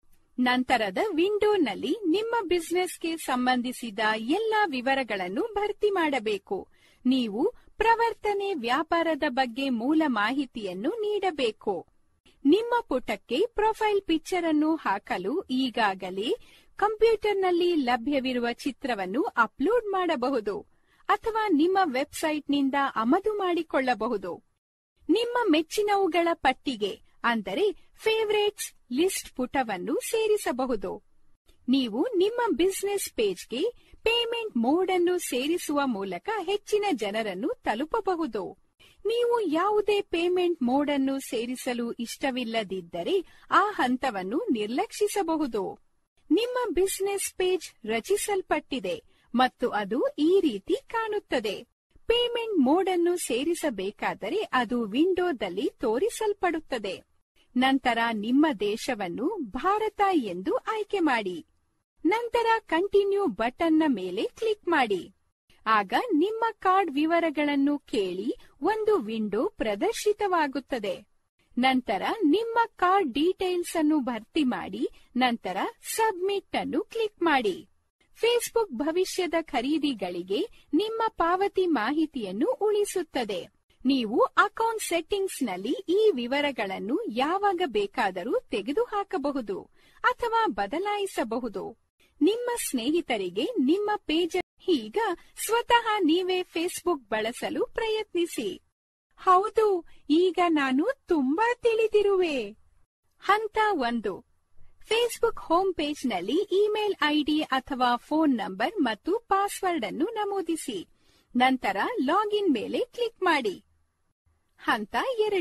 ನಂತರದ ವಿಂಡೋನಲ್ಲಿ ನಿಮ್ಮ ಬಿಸಿನೆಸ್ಗೆ ಸಂಬಂಧಿಸಿದ ಎಲ್ಲ ವಿವರಗಳನ್ನು ಭರ್ತಿ ಮಾಡಬೇಕು ನೀವು ಪ್ರವರ್ತನೆ ವ್ಯಾಪಾರದ ಬಗ್ಗೆ ಮೂಲ ಮಾಹಿತಿಯನ್ನು ನೀಡಬೇಕು ನಿಮ್ಮ ಪುಟಕ್ಕೆ ಪ್ರೊಫೈಲ್ ಪಿಕ್ಚರ್ ಅನ್ನು ಹಾಕಲು ಈಗಾಗಲೇ ಕಂಪ್ಯೂಟರ್ನಲ್ಲಿ ಲಭ್ಯವಿರುವ ಚಿತ್ರವನ್ನು ಅಪ್ಲೋಡ್ ಮಾಡಬಹುದು ಅಥವಾ ನಿಮ್ಮ ವೆಬ್ಸೈಟ್ನಿಂದ ಆಮದು ಮಾಡಿಕೊಳ್ಳಬಹುದು ನಿಮ್ಮ ಮೆಚ್ಚಿನವುಗಳ ಪಟ್ಟಿಗೆ ಅಂದರೆ ಫೇವರೇಟ್ಸ್ ಲಿಸ್ಟ್ ಪುಟವನ್ನು ಸೇರಿಸಬಹುದು ನೀವು ನಿಮ್ಮ ಬಿಸಿನೆಸ್ ಪೇಜ್ಗೆ ಪೇಮೆಂಟ್ ಮೋಡ್ ಅನ್ನು ಸೇರಿಸುವ ಮೂಲಕ ಹೆಚ್ಚಿನ ಜನರನ್ನು ತಲುಪಬಹುದು ನೀವು ಯಾವುದೇ ಪೇಮೆಂಟ್ ಮೋಡ್ ಅನ್ನು ಸೇರಿಸಲು ಇಷ್ಟವಿಲ್ಲದಿದ್ದರೆ ಆ ಹಂತವನ್ನು ನಿರ್ಲಕ್ಷಿಸಬಹುದು ನಿಮ್ಮ ಬಿಸಿನೆಸ್ ಪೇಜ್ ರಚಿಸಲ್ಪಟ್ಟಿದೆ ಮತ್ತು ಅದು ಈ ರೀತಿ ಕಾಣುತ್ತದೆ ಪೇಮೆಂಟ್ ಮೋಡ್ ಅನ್ನು ಸೇರಿಸಬೇಕಾದರೆ ಅದು ವಿಂಡೋದಲ್ಲಿ ತೋರಿಸಲ್ಪಡುತ್ತದೆ ನಂತರ ನಿಮ್ಮ ದೇಶವನ್ನು ಭಾರತ ಎಂದು ಆಯ್ಕೆ ಮಾಡಿ ನಂತರ ಕಂಟಿನ್ಯೂ ಬಟನ್ನ ಮೇಲೆ ಕ್ಲಿಕ್ ಮಾಡಿ ಆಗ ನಿಮ್ಮ ಕಾರ್ಡ್ ವಿವರಗಳನ್ನು ಕೇಳಿ ಒಂದು ವಿಂಡೋ ಪ್ರದರ್ಶಿತವಾಗುತ್ತದೆ ನಂತರ ನಿಮ್ಮ ಕಾರ್ಡ್ ಡೀಟೇಲ್ಸ್ ಅನ್ನು ಭರ್ತಿ ಮಾಡಿ ನಂತರ ಸಬ್ಮಿಟ್ ಅನ್ನು ಕ್ಲಿಕ್ ಮಾಡಿ ಫೇಸ್ಬುಕ್ ಭವಿಷ್ಯದ ಖರೀದಿಗಳಿಗೆ ನಿಮ್ಮ ಪಾವತಿ ಮಾಹಿತಿಯನ್ನು ಉಳಿಸುತ್ತದೆ ನೀವು ಅಕೌಂಟ್ ಸೆಟ್ಟಿಂಗ್ಸ್ ನಲ್ಲಿ ಈ ವಿವರಗಳನ್ನು ಯಾವಾಗ ಬೇಕಾದರೂ ತೆಗೆದುಹಾಕಬಹುದು ಅಥವಾ ಬದಲಾಯಿಸಬಹುದು ನಿಮ್ಮ ಸ್ನೇಹಿತರಿಗೆ ನಿಮ್ಮ ಪೇಜ್ ಈಗ ಸ್ವತಃ ನೀವೇ ಫೇಸ್ಬುಕ್ ಬಳಸಲು ಪ್ರಯತ್ನಿಸಿ ಹೌದು ಈಗ ನಾನು ತುಂಬಾ ತಿಳಿದಿರುವೆ ಹಂತ ಒಂದು ಫೇಸ್ಬುಕ್ ಹೋಮ್ ಪೇಜ್ನಲ್ಲಿ ಇಮೇಲ್ ಐಡಿ ಅಥವಾ ಫೋನ್ ನಂಬರ್ ಮತ್ತು ಪಾಸ್ವರ್ಡ್ ಅನ್ನು ನಮೂದಿಸಿ ನಂತರ ಲಾಗಿನ್ ಮೇಲೆ ಕ್ಲಿಕ್ ಮಾಡಿ ಹಂತ ಎರಡು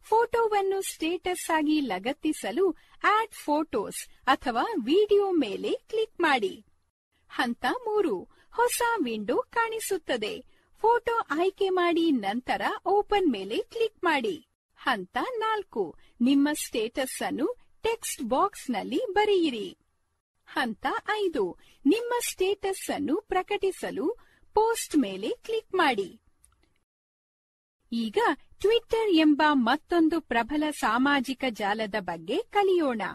ಫೋಟೋವನ್ನು ಸ್ಟೇಟಸ್ ಆಗಿ ಲಗತ್ತಿಸಲು ಆಡ್ ಫೋಟೋಸ್ ಅಥವಾ ವಿಡಿಯೋ ಮೇಲೆ ಕ್ಲಿಕ್ ಮಾಡಿ ಹಂತ ಮೂರು ಹೊಸ ವಿಂಡೋ ಕಾಣಿಸುತ್ತದೆ ಫೋಟೋ ಆಯ್ಕೆ ಮಾಡಿ ನಂತರ ಓಪನ್ ಮೇಲೆ ಕ್ಲಿಕ್ ಮಾಡಿ ಹಂತ ನಾಲ್ಕು ನಿಮ್ಮ ಸ್ಟೇಟಸ್ ಅನ್ನು ಟೆಕ್ಸ್ಟ್ ಬಾಕ್ಸ್ನಲ್ಲಿ ಬರೆಯಿರಿ ಹಂತ ಐದು ನಿಮ್ಮ ಸ್ಟೇಟಸ್ ಅನ್ನು ಪ್ರಕಟಿಸಲು ಪೋಸ್ಟ್ ಮೇಲೆ ಕ್ಲಿಕ್ ಮಾಡಿ ಈಗ ಟ್ವಿಟ್ಟರ್ ಎಂಬ ಮತ್ತೊಂದು ಪ್ರಬಲ ಸಾಮಾಜಿಕ ಜಾಲದ ಬಗ್ಗೆ ಕಲಿಯೋಣ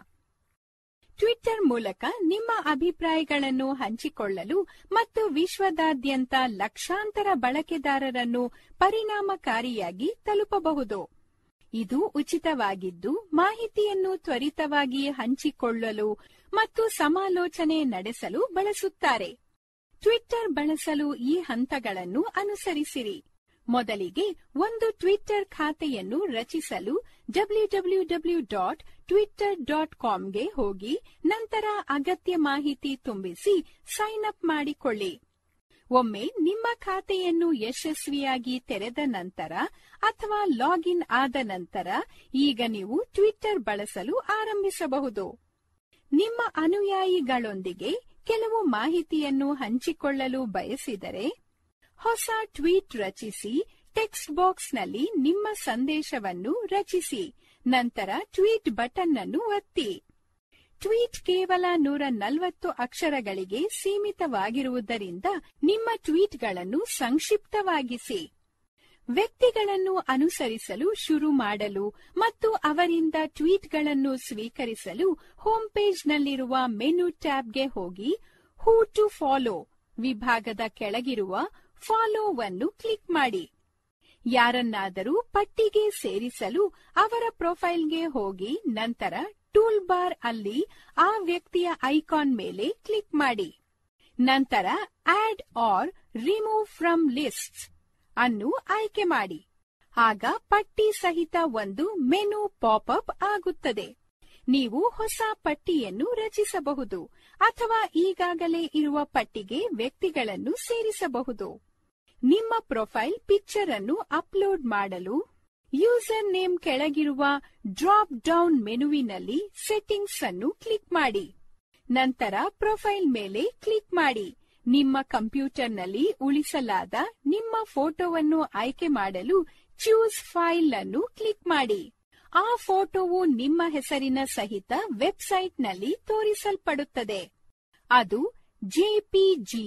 ಟ್ವಿಟ್ಟರ್ ಮೂಲಕ ನಿಮ್ಮ ಅಭಿಪ್ರಾಯಗಳನ್ನು ಹಂಚಿಕೊಳ್ಳಲು ಮತ್ತು ವಿಶ್ವದಾದ್ಯಂತ ಲಕ್ಷಾಂತರ ಬಳಕೆದಾರರನ್ನು ಪರಿಣಾಮಕಾರಿಯಾಗಿ ತಲುಪಬಹುದು ಇದು ಉಚಿತವಾಗಿದ್ದು ಮಾಹಿತಿಯನ್ನು ತ್ವರಿತವಾಗಿ ಹಂಚಿಕೊಳ್ಳಲು ಮತ್ತು ಸಮಾಲೋಚನೆ ನಡೆಸಲು ಬಳಸುತ್ತಾರೆ ಟ್ವಿಟ್ಟರ್ ಬಳಸಲು ಈ ಹಂತಗಳನ್ನು ಅನುಸರಿಸಿರಿ ಮೊದಲಿಗೆ ಒಂದು ಟ್ವಿಟ್ಟರ್ ಖಾತೆಯನ್ನು ರಚಿಸಲು W W W dot Twitter dot ಕಾಮ್ಗೆ ಹೋಗಿ ನಂತರ ಅಗತ್ಯ ಮಾಹಿತಿ ತುಂಬಿಸಿ ಸೈನ್ ಅಪ್ ಮಾಡಿಕೊಳ್ಳಿ ಒಮ್ಮೆ ನಿಮ್ಮ ಖಾತೆಯನ್ನು ಯಶಸ್ವಿಯಾಗಿ ತೆರೆದ ನಂತರ ಅಥವಾ ಲಾಗಿನ್ ಆದ ನಂತರ ಈಗ ನೀವು ಟ್ವಿಟ್ಟರ್ ಬಳಸಲು ಆರಂಭಿಸಬಹುದು ನಿಮ್ಮ ಅನುಯಾಯಿಗಳೊಂದಿಗೆ ಕೆಲವು ಮಾಹಿತಿಯನ್ನು ಹಂಚಿಕೊಳ್ಳಲು ಬಯಸಿದರೆ ಹೊಸ ಟ್ವೀಟ್ ರಚಿಸಿ ಟೆಕ್ಸ್ಟ್ ಬಾಕ್ಸ್ನಲ್ಲಿ ನಿಮ್ಮ ಸಂದೇಶವನ್ನು ರಚಿಸಿ ನಂತರ ಟ್ವೀಟ್ ಬಟನ್ ಅನ್ನು ಒತ್ತಿ ಟ್ವೀಟ್ ಕೇವಲ ನೂರ ನಲವತ್ತು ಅಕ್ಷರಗಳಿಗೆ ಸೀಮಿತವಾಗಿರುವುದರಿಂದ ನಿಮ್ಮ ಟ್ವೀಟ್ಗಳನ್ನು ಸಂಕ್ಷಿಪ್ತವಾಗಿಸಿ ವ್ಯಕ್ತಿಗಳನ್ನು ಅನುಸರಿಸಲು ಶುರು ಮಾಡಲು ಮತ್ತು ಅವರಿಂದ ಟ್ವೀಟ್ಗಳನ್ನು ಸ್ವೀಕರಿಸಲು ಹೋಮ್ ಪೇಜ್ನಲ್ಲಿರುವ ಮೆನು ಟ್ಯಾಬ್ಗೆ ಹೋಗಿ ಹೂ ಟು ಫಾಲೋ ವಿಭಾಗದ ಕೆಳಗಿರುವ ಫಾಲೋವನ್ನು ಕ್ಲಿಕ್ ಮಾಡಿ ಯಾರನ್ನಾದರೂ ಪಟ್ಟಿಗೆ ಸೇರಿಸಲು ಅವರ ಪ್ರೊಫೈಲ್ಗೆ ಹೋಗಿ ನಂತರ ಟೂಲ್ ಬಾರ್ ಅಲ್ಲಿ ಆ ವ್ಯಕ್ತಿಯ ಐಕಾನ್ ಮೇಲೆ ಕ್ಲಿಕ್ ಮಾಡಿ ನಂತರ add or remove from lists ಅನ್ನು ಆಯ್ಕೆ ಮಾಡಿ ಆಗ ಪಟ್ಟಿ ಸಹಿತ ಒಂದು ಮೆನು ಪಾಪ್ಅಪ್ ಆಗುತ್ತದೆ ನೀವು ಹೊಸ ಪಟ್ಟಿಯನ್ನು ರಚಿಸಬಹುದು ಅಥವಾ ಈಗಾಗಲೇ ಇರುವ ಪಟ್ಟಿಗೆ ವ್ಯಕ್ತಿಗಳನ್ನು ಸೇರಿಸಬಹುದು ನಿಮ್ಮ ಪ್ರೊಫೈಲ್ ಪಿಕ್ಚರ್ ಅನ್ನು ಅಪ್ಲೋಡ್ ಮಾಡಲು ಯೂಸರ್ ನೇಮ್ ಕೆಳಗಿರುವ ಡ್ರಾಪ್ ಡೌನ್ ಮೆನುವಿನಲ್ಲಿ ಸೆಟ್ಟಿಂಗ್ಸ್ ಅನ್ನು ಕ್ಲಿಕ್ ಮಾಡಿ ನಂತರ ಪ್ರೊಫೈಲ್ ಮೇಲೆ ಕ್ಲಿಕ್ ಮಾಡಿ ನಿಮ್ಮ ಕಂಪ್ಯೂಟರ್ನಲ್ಲಿ ಉಳಿಸಲಾದ ನಿಮ್ಮ ಫೋಟೋವನ್ನು ಆಯ್ಕೆ ಮಾಡಲು ಚೂಸ್ ಫೈಲ್ ಅನ್ನು ಕ್ಲಿಕ್ ಮಾಡಿ ಆ ಫೋಟೋವು ನಿಮ್ಮ ಹೆಸರಿನ ಸಹಿತ ವೆಬ್ಸೈಟ್ನಲ್ಲಿ ತೋರಿಸಲ್ಪಡುತ್ತದೆ ಅದು ಜೆಪಿಜಿ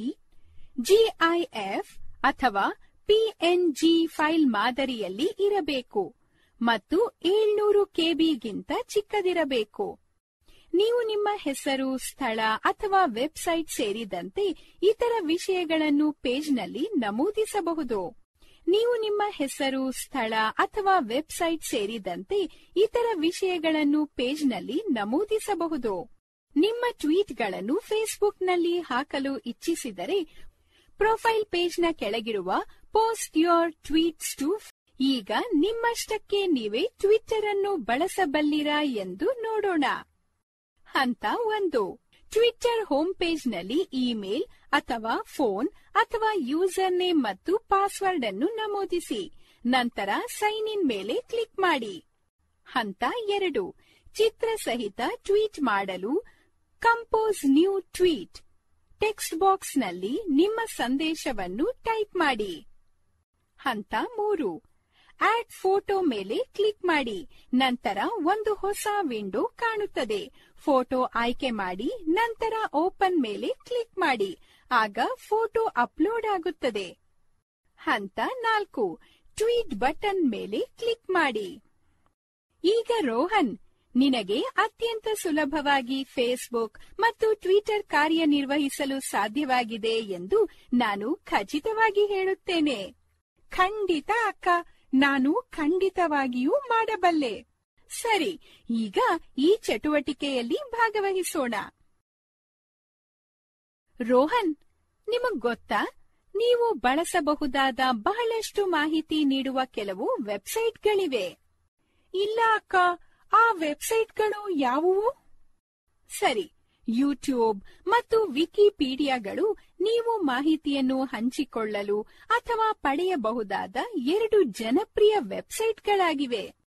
ಜಿಐಎಫ್ ಅಥವಾ ಪಿಎನ್ಜಿ ಫೈಲ್ ಮಾದರಿಯಲ್ಲಿ ಇರಬೇಕು ಮತ್ತು ಏಳ್ನೂರು ಕೆಬಿಗಿಂತ ಚಿಕ್ಕದಿರಬೇಕು ನೀವು ನಿಮ್ಮ ಹೆಸರು ಸ್ಥಳ ಅಥವಾ ವೆಬ್ಸೈಟ್ ಸೇರಿದಂತೆ ಇತರ ವಿಷಯಗಳನ್ನು ಪೇಜ್ನಲ್ಲಿ ನಮೂದಿಸಬಹುದು ನೀವು ನಿಮ್ಮ ಹೆಸರು ಸ್ಥಳ ಅಥವಾ ವೆಬ್ಸೈಟ್ ಸೇರಿದಂತೆ ಇತರ ವಿಷಯಗಳನ್ನು ಪೇಜ್ನಲ್ಲಿ ನಮೂದಿಸಬಹುದು ನಿಮ್ಮ ಟ್ವೀಟ್ಗಳನ್ನು ಫೇಸ್ಬುಕ್ನಲ್ಲಿ ಹಾಕಲು ಇಚ್ಛಿಸಿದರೆ ಪ್ರೊಫೈಲ್ ಪೇಜ್ನ ಕೆಳಗಿರುವ ಪೋಸ್ಟ್ ಯೋರ್ ಟ್ವೀಟ್ಸ್ ಟು ಈಗ ನಿಮ್ಮಷ್ಟಕ್ಕೆ ನೀವೇ ಟ್ವಿಟ್ಟರ್ ಅನ್ನು ಬಳಸಬಲ್ಲಿರಾ ಎಂದು ನೋಡೋಣ ಹಂತ ಒಂದು ಟ್ವಿಟ್ಟರ್ ಹೋಮ್ ಪೇಜ್ನಲ್ಲಿ ಇಮೇಲ್ ಅಥವಾ ಫೋನ್ ಅಥವಾ ಯೂಸರ್ ನೇಮ್ ಮತ್ತು ಪಾಸ್ವರ್ಡ್ ಅನ್ನು ನಮೂದಿಸಿ ನಂತರ ಸೈನ್ ಇನ್ ಮೇಲೆ ಕ್ಲಿಕ್ ಮಾಡಿ ಹಂತ ಎರಡು ಚಿತ್ರ ಸಹಿತ ಟ್ವೀಟ್ ಮಾಡಲು ಕಂಪೋಸ್ ನ್ಯೂ ಟ್ವೀಟ್ ಟೆಕ್ಸ್ಟ್ ಬಾಕ್ಸ್ನಲ್ಲಿ ನಿಮ್ಮ ಸಂದೇಶವನ್ನು ಟೈಪ್ ಮಾಡಿ ಹಂತ ಮೂರು ಆಡ್ ಫೋಟೋ ಮೇಲೆ ಕ್ಲಿಕ್ ಮಾಡಿ ನಂತರ ಒಂದು ಹೊಸ ವಿಂಡೋ ಕಾಣುತ್ತದೆ ಫೋಟೋ ಆಯ್ಕೆ ಮಾಡಿ ನಂತರ ಓಪನ್ ಮೇಲೆ ಕ್ಲಿಕ್ ಮಾಡಿ ಆಗ ಫೋಟೋ ಅಪ್ಲೋಡ್ ಆಗುತ್ತದೆ ಹಂತ ನಾಲ್ಕು ಟ್ವೀಟ್ ಬಟನ್ ಮೇಲೆ ಕ್ಲಿಕ್ ಮಾಡಿ ಈಗ ರೋಹನ್ ನಿನಗೆ ಅತ್ಯಂತ ಸುಲಭವಾಗಿ ಫೇಸ್ಬುಕ್ ಮತ್ತು ಟ್ವಿಟರ್ ಕಾರ್ಯನಿರ್ವಹಿಸಲು ಸಾಧ್ಯವಾಗಿದೆ ಎಂದು ನಾನು ಖಚಿತವಾಗಿ ಹೇಳುತ್ತೇನೆ ಖಂಡಿತ ಅಕ್ಕ ನಾನು ಖಂಡಿತವಾಗಿಯೂ ಮಾಡಬಲ್ಲೆ ಸರಿ ಈಗ ಈ ಚಟುವಟಿಕೆಯಲ್ಲಿ ಭಾಗವಹಿಸೋಣ ರೋಹನ್ ನಿಮಗ್ ಗೊತ್ತಾ ನೀವು ಬಳಸಬಹುದಾದ ಬಹಳಷ್ಟು ಮಾಹಿತಿ ನೀಡುವ ಕೆಲವು ವೆಬ್ಸೈಟ್ಗಳಿವೆ ಇಲ್ಲ ಅಕ್ಕ ಆ ವೆಬ್ಸೈಟ್ಗಳು ಯಾವುವು ಸರಿ ಯೂಟ್ಯೂಬ್ ಮತ್ತು ವಿಕಿಪೀಡಿಯಾಗಳು ನೀವು ಮಾಹಿತಿಯನ್ನು ಹಂಚಿಕೊಳ್ಳಲು ಅಥವಾ ಪಡೆಯಬಹುದಾದ ಎರಡು ಜನಪ್ರಿಯ ವೆಬ್ಸೈಟ್ಗಳಾಗಿವೆ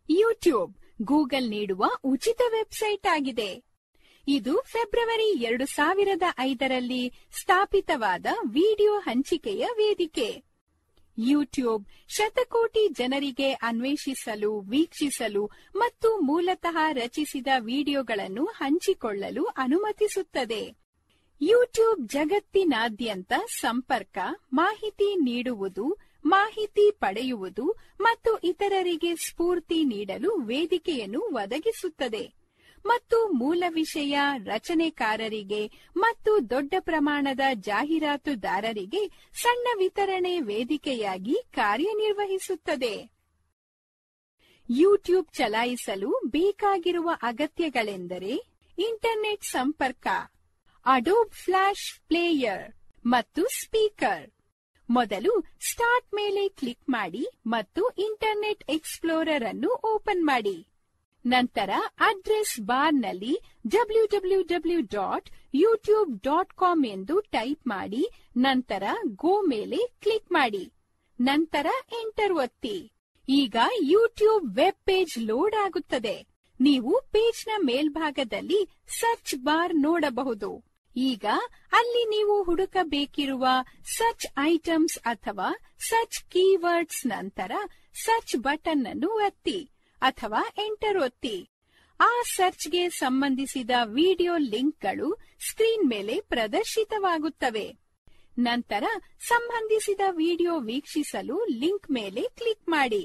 ಯೂಟ್ಯೂಬ್ ಗೂಗಲ್ ನೀಡುವ ಉಚಿತ ವೆಬ್ಸೈಟ್ ಆಗಿದೆ ಇದು ಫೆಬ್ರವರಿ ಎರಡು ಸಾವಿರದ ಐದರಲ್ಲಿ ಸ್ಥಾಪಿತವಾದ ವಿಡಿಯೋ ಹಂಚಿಕೆಯ ವೇದಿಕೆ ಯೂಟ್ಯೂಬ್ ಶತಕೋಟಿ ಜನರಿಗೆ ಅನ್ವೇಷಿಸಲು ವೀಕ್ಷಿಸಲು ಮತ್ತು ಮೂಲತಃ ರಚಿಸಿದ ವಿಡಿಯೋಗಳನ್ನು ಹಂಚಿಕೊಳ್ಳಲು ಅನುಮತಿಸುತ್ತದೆ ಯೂಟ್ಯೂಬ್ ಜಗತ್ತಿನಾದ್ಯಂತ ಸಂಪರ್ಕ ಮಾಹಿತಿ ನೀಡುವುದು ಮಾಹಿತಿ ಪಡೆಯುವುದು ಮತ್ತು ಇತರರಿಗೆ ಸ್ಫೂರ್ತಿ ನೀಡಲು ವೇದಿಕೆಯನ್ನು ಒದಗಿಸುತ್ತದೆ ಮತ್ತು ಮೂಲ ವಿಷಯ ರಚನೆಕಾರರಿಗೆ ಮತ್ತು ದೊಡ್ಡ ಪ್ರಮಾಣದ ಜಾಹೀರಾತುದಾರರಿಗೆ ಸಣ್ಣ ವಿತರಣೆ ವೇದಿಕೆಯಾಗಿ ಕಾರ್ಯನಿರ್ವಹಿಸುತ್ತದೆ ಯೂಟ್ಯೂಬ್ ಚಲಾಯಿಸಲು ಬೇಕಾಗಿರುವ ಅಗತ್ಯಗಳೆಂದರೆ ಇಂಟರ್ನೆಟ್ ಸಂಪರ್ಕ ಅಡೋಬ್ ಫ್ಲಾಶ್ ಪ್ಲೇಯರ್ ಮತ್ತು ಸ್ಪೀಕರ್ ಮೊದಲು ಸ್ಟಾರ್ಟ್ ಮೇಲೆ ಕ್ಲಿಕ್ ಮಾಡಿ ಮತ್ತು ಇಂಟರ್ನೆಟ್ ಎಕ್ಸ್ಪ್ಲೋರರ್ ಅನ್ನು ಓಪನ್ ಮಾಡಿ ನಂತರ ಅಡ್ರೆಸ್ ಬಾರ್ನಲ್ಲಿ W W W dot YouTube dot com ಎಂದು ಟೈಪ್ ಮಾಡಿ ನಂತರ ಗೋ ಮೇಲೆ ಕ್ಲಿಕ್ ಮಾಡಿ ನಂತರ ಎಂಟರ್ ಒತ್ತಿ ಈಗ ಯೂಟ್ಯೂಬ್ ವೆಬ್ ಪೇಜ್ ಲೋಡ್ ಆಗುತ್ತದೆ ನೀವು ಪೇಜ್ನ ಮೇಲ್ಭಾಗದಲ್ಲಿ ಸರ್ಚ್ ಬಾರ್ ನೋಡಬಹುದು ಈಗ ಅಲ್ಲಿ ನೀವು ಹುಡುಕಬೇಕಿರುವ ಸರ್ಚ್ ಐಟಮ್ಸ್ ಅಥವಾ ಸರ್ಚ್ ಕೀವರ್ಡ್ಸ್ ನಂತರ ಸರ್ಚ್ ಬಟನ್ ಅನ್ನು ಒತ್ತಿ ಅಥವಾ ಎಂಟರ್ ಒತ್ತಿ ಆ ಸರ್ಚ್ಗೆ ಸಂಬಂಧಿಸಿದ ವಿಡಿಯೋ ಲಿಂಕ್ಗಳು ಸ್ಕ್ರೀನ್ ಮೇಲೆ ಪ್ರದರ್ಶಿತವಾಗುತ್ತವೆ ನಂತರ ಸಂಬಂಧಿಸಿದ ವಿಡಿಯೋ ವೀಕ್ಷಿಸಲು ಲಿಂಕ್ ಮೇಲೆ ಕ್ಲಿಕ್ ಮಾಡಿ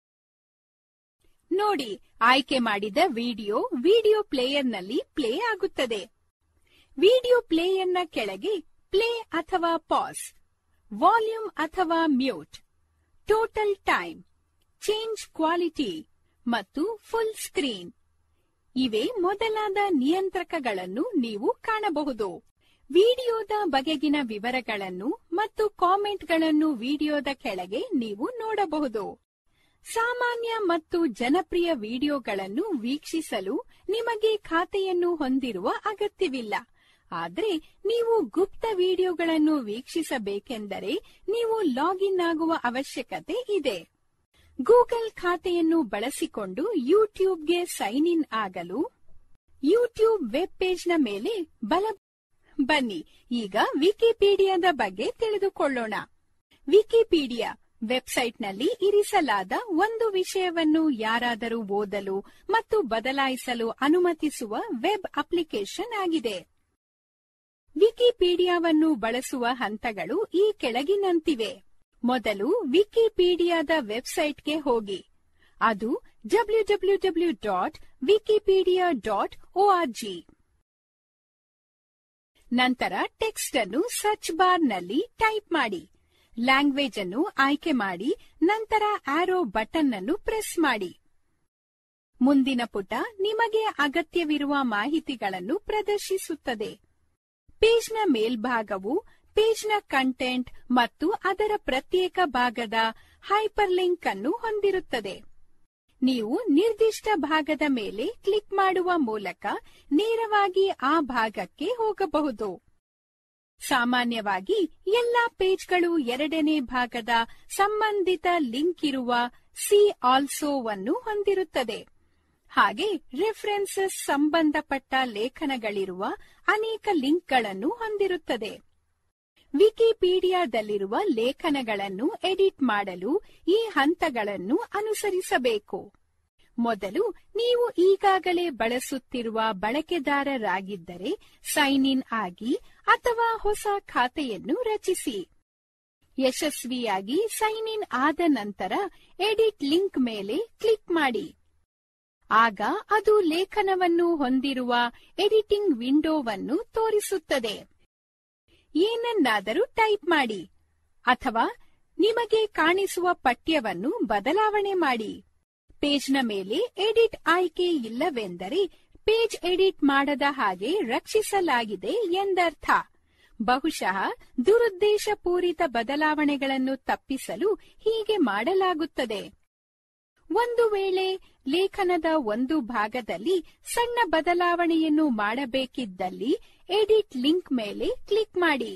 ನೋಡಿ ಆಯ್ಕೆ ಮಾಡಿದ ವಿಡಿಯೋ ವಿಡಿಯೋ ಪ್ಲೇಯರ್ನಲ್ಲಿ ಪ್ಲೇ ಆಗುತ್ತದೆ ವಿಡಿಯೋ ಪ್ಲೇಯರ್ನ ಕೆಳಗೆ ಪ್ಲೇ ಅಥವಾ ಪಾಸ್ ವಾಲ್ಯೂಮ್ ಅಥವಾ mute total time change quality ಮತ್ತು ಫುಲ್ ಸ್ಕ್ರೀನ್ ಇವೆ ಮೊದಲಾದ ನಿಯಂತ್ರಕಗಳನ್ನು ನೀವು ಕಾಣಬಹುದು ವಿಡಿಯೋದ ಬಗೆಗಿನ ವಿವರಗಳನ್ನು ಮತ್ತು ಕಾಮೆಂಟ್ಗಳನ್ನು ವಿಡಿಯೋದ ಕೆಳಗೆ ನೀವು ನೋಡಬಹುದು ಸಾಮಾನ್ಯ ಮತ್ತು ಜನಪ್ರಿಯ ವಿಡಿಯೋಗಳನ್ನು ವೀಕ್ಷಿಸಲು ನಿಮಗೆ ಖಾತೆಯನ್ನು ಹೊಂದಿರುವ ಅಗತ್ಯವಿಲ್ಲ ಆದರೆ ನೀವು ಗುಪ್ತ ವಿಡಿಯೋಗಳನ್ನು ವೀಕ್ಷಿಸಬೇಕೆಂದರೆ ನೀವು ಲಾಗಿನ್ ಆಗುವ ಅವಶ್ಯಕತೆ ಇದೆ ಗೂಗಲ್ ಖಾತೆಯನ್ನು ಬಳಸಿಕೊಂಡು ಯೂಟ್ಯೂಬ್ಗೆ ಸೈನ್ ಇನ್ ಆಗಲು ಯೂಟ್ಯೂಬ್ ವೆಬ್ ಪೇಜ್ನ ಮೇಲೆ ಬಲ ಬನ್ನಿ ಈಗ ವಿಕಿಪೀಡಿಯಾದ ಬಗ್ಗೆ ತಿಳಿದುಕೊಳ್ಳೋಣ ವಿಕಿಪೀಡಿಯಾ ವೆಬ್ಸೈಟ್ನಲ್ಲಿ ಇರಿಸಲಾದ ಒಂದು ವಿಷಯವನ್ನು ಯಾರಾದರೂ ಓದಲು ಮತ್ತು ಬದಲಾಯಿಸಲು ಅನುಮತಿಸುವ ವೆಬ್ ಅಪ್ಲಿಕೇಶನ್ ಆಗಿದೆ ವಿಕಿಪೀಡಿಯಾವನ್ನು ಬಳಸುವ ಹಂತಗಳು ಈ ಕೆಳಗಿನಂತಿವೆ ಮೊದಲು ವಿಕಿಪೀಡಿಯಾದ ವೆಬ್ಸೈಟ್ಗೆ ಹೋಗಿ ಅದು W W W dot Wikipedia dot ORG ನಂತರ ಟೆಕ್ಸ್ಟ್ ಅನ್ನು ಸರ್ಚ್ ಬಾರ್ನಲ್ಲಿ ಟೈಪ್ ಮಾಡಿ ಲ್ಯಾಂಗ್ವೇಜ್ ಅನ್ನು ಆಯ್ಕೆ ಮಾಡಿ ನಂತರ ಆರೋ ಬಟನ್ ಅನ್ನು ಪ್ರೆಸ್ ಮಾಡಿ ಮುಂದಿನ ಪುಟ ನಿಮಗೆ ಅಗತ್ಯವಿರುವ ಮಾಹಿತಿಗಳನ್ನು ಪ್ರದರ್ಶಿಸುತ್ತದೆ ಪೇಜ್ನ ಮೇಲ್ಭಾಗವು ಪೇಜ್ನ ಕಂಟೆಂಟ್ ಮತ್ತು ಅದರ ಪ್ರತ್ಯೇಕ ಭಾಗದ ಹೈಪರ್ಲಿಂಕ್ ಅನ್ನು ಹೊಂದಿರುತ್ತದೆ ನೀವು ನಿರ್ದಿಷ್ಟ ಭಾಗದ ಮೇಲೆ ಕ್ಲಿಕ್ ಮಾಡುವ ಮೂಲಕ ನೇರವಾಗಿ ಆ ಭಾಗಕ್ಕೆ ಹೋಗಬಹುದು ಸಾಮಾನ್ಯವಾಗಿ ಎಲ್ಲಾ ಪೇಜ್ಗಳು ಎರಡನೇ ಭಾಗದ ಸಂಬಂಧಿತ ಲಿಂಕ್ ಇರುವ ಸಿ ಆಲ್ಸೋವನ್ನು ಹೊಂದಿರುತ್ತದೆ ಹಾಗೆ ರೆಫರೆನ್ಸಸ್ ಸಂಬಂಧಪಟ್ಟ ಲೇಖನಗಳಿರುವ ಅನೇಕ ಲಿಂಕ್ಗಳನ್ನು ಹೊಂದಿರುತ್ತದೆ ವಿಕಿಪೀಡಿಯಾದಲ್ಲಿರುವ ಲೇಖನಗಳನ್ನು ಎಡಿಟ್ ಮಾಡಲು ಈ ಹಂತಗಳನ್ನು ಅನುಸರಿಸಬೇಕು ಮೊದಲು ನೀವು ಈಗಾಗಲೇ ಬಳಸುತ್ತಿರುವ ಬಳಕೆದಾರರಾಗಿದ್ದರೆ ಸೈನ್ ಇನ್ ಆಗಿ ಅಥವಾ ಹೊಸ ಖಾತೆಯನ್ನು ರಚಿಸಿ ಯಶಸ್ವಿಯಾಗಿ ಸೈನ್ ಇನ್ ಆದ ನಂತರ ಎಡಿಟ್ ಲಿಂಕ್ ಮೇಲೆ ಕ್ಲಿಕ್ ಮಾಡಿ ಆಗ ಅದು ಲೇಖನವನ್ನು ಹೊಂದಿರುವ ಎಡಿಟಿಂಗ್ ವಿಂಡೋವನ್ನು ತೋರಿಸುತ್ತದೆ ಏನನ್ನಾದರೂ ಟೈಪ್ ಮಾಡಿ ಅಥವಾ ನಿಮಗೆ ಕಾಣಿಸುವ ಪಠ್ಯವನ್ನು ಬದಲಾವಣೆ ಮಾಡಿ ಪೇಜ್ನ ಮೇಲೆ ಎಡಿಟ್ ಆಯ್ಕೆ ಇಲ್ಲವೆಂದರೆ ಪೇಜ್ ಎಡಿಟ್ ಮಾಡದ ಹಾಗೆ ರಕ್ಷಿಸಲಾಗಿದೆ ಎಂದರ್ಥ ಬಹುಶಃ ದುರುದ್ದೇಶಪೂರಿತ ಬದಲಾವಣೆಗಳನ್ನು ತಪ್ಪಿಸಲು ಹೀಗೆ ಮಾಡಲಾಗುತ್ತದೆ ಒಂದು ವೇಳೆ ಲೇಖನದ ಒಂದು ಭಾಗದಲ್ಲಿ ಸಣ್ಣ ಬದಲಾವಣೆಯನ್ನು ಮಾಡಬೇಕಿದ್ದಲ್ಲಿ ಎಡಿಟ್ ಲಿಂಕ್ ಮೇಲೆ ಕ್ಲಿಕ್ ಮಾಡಿ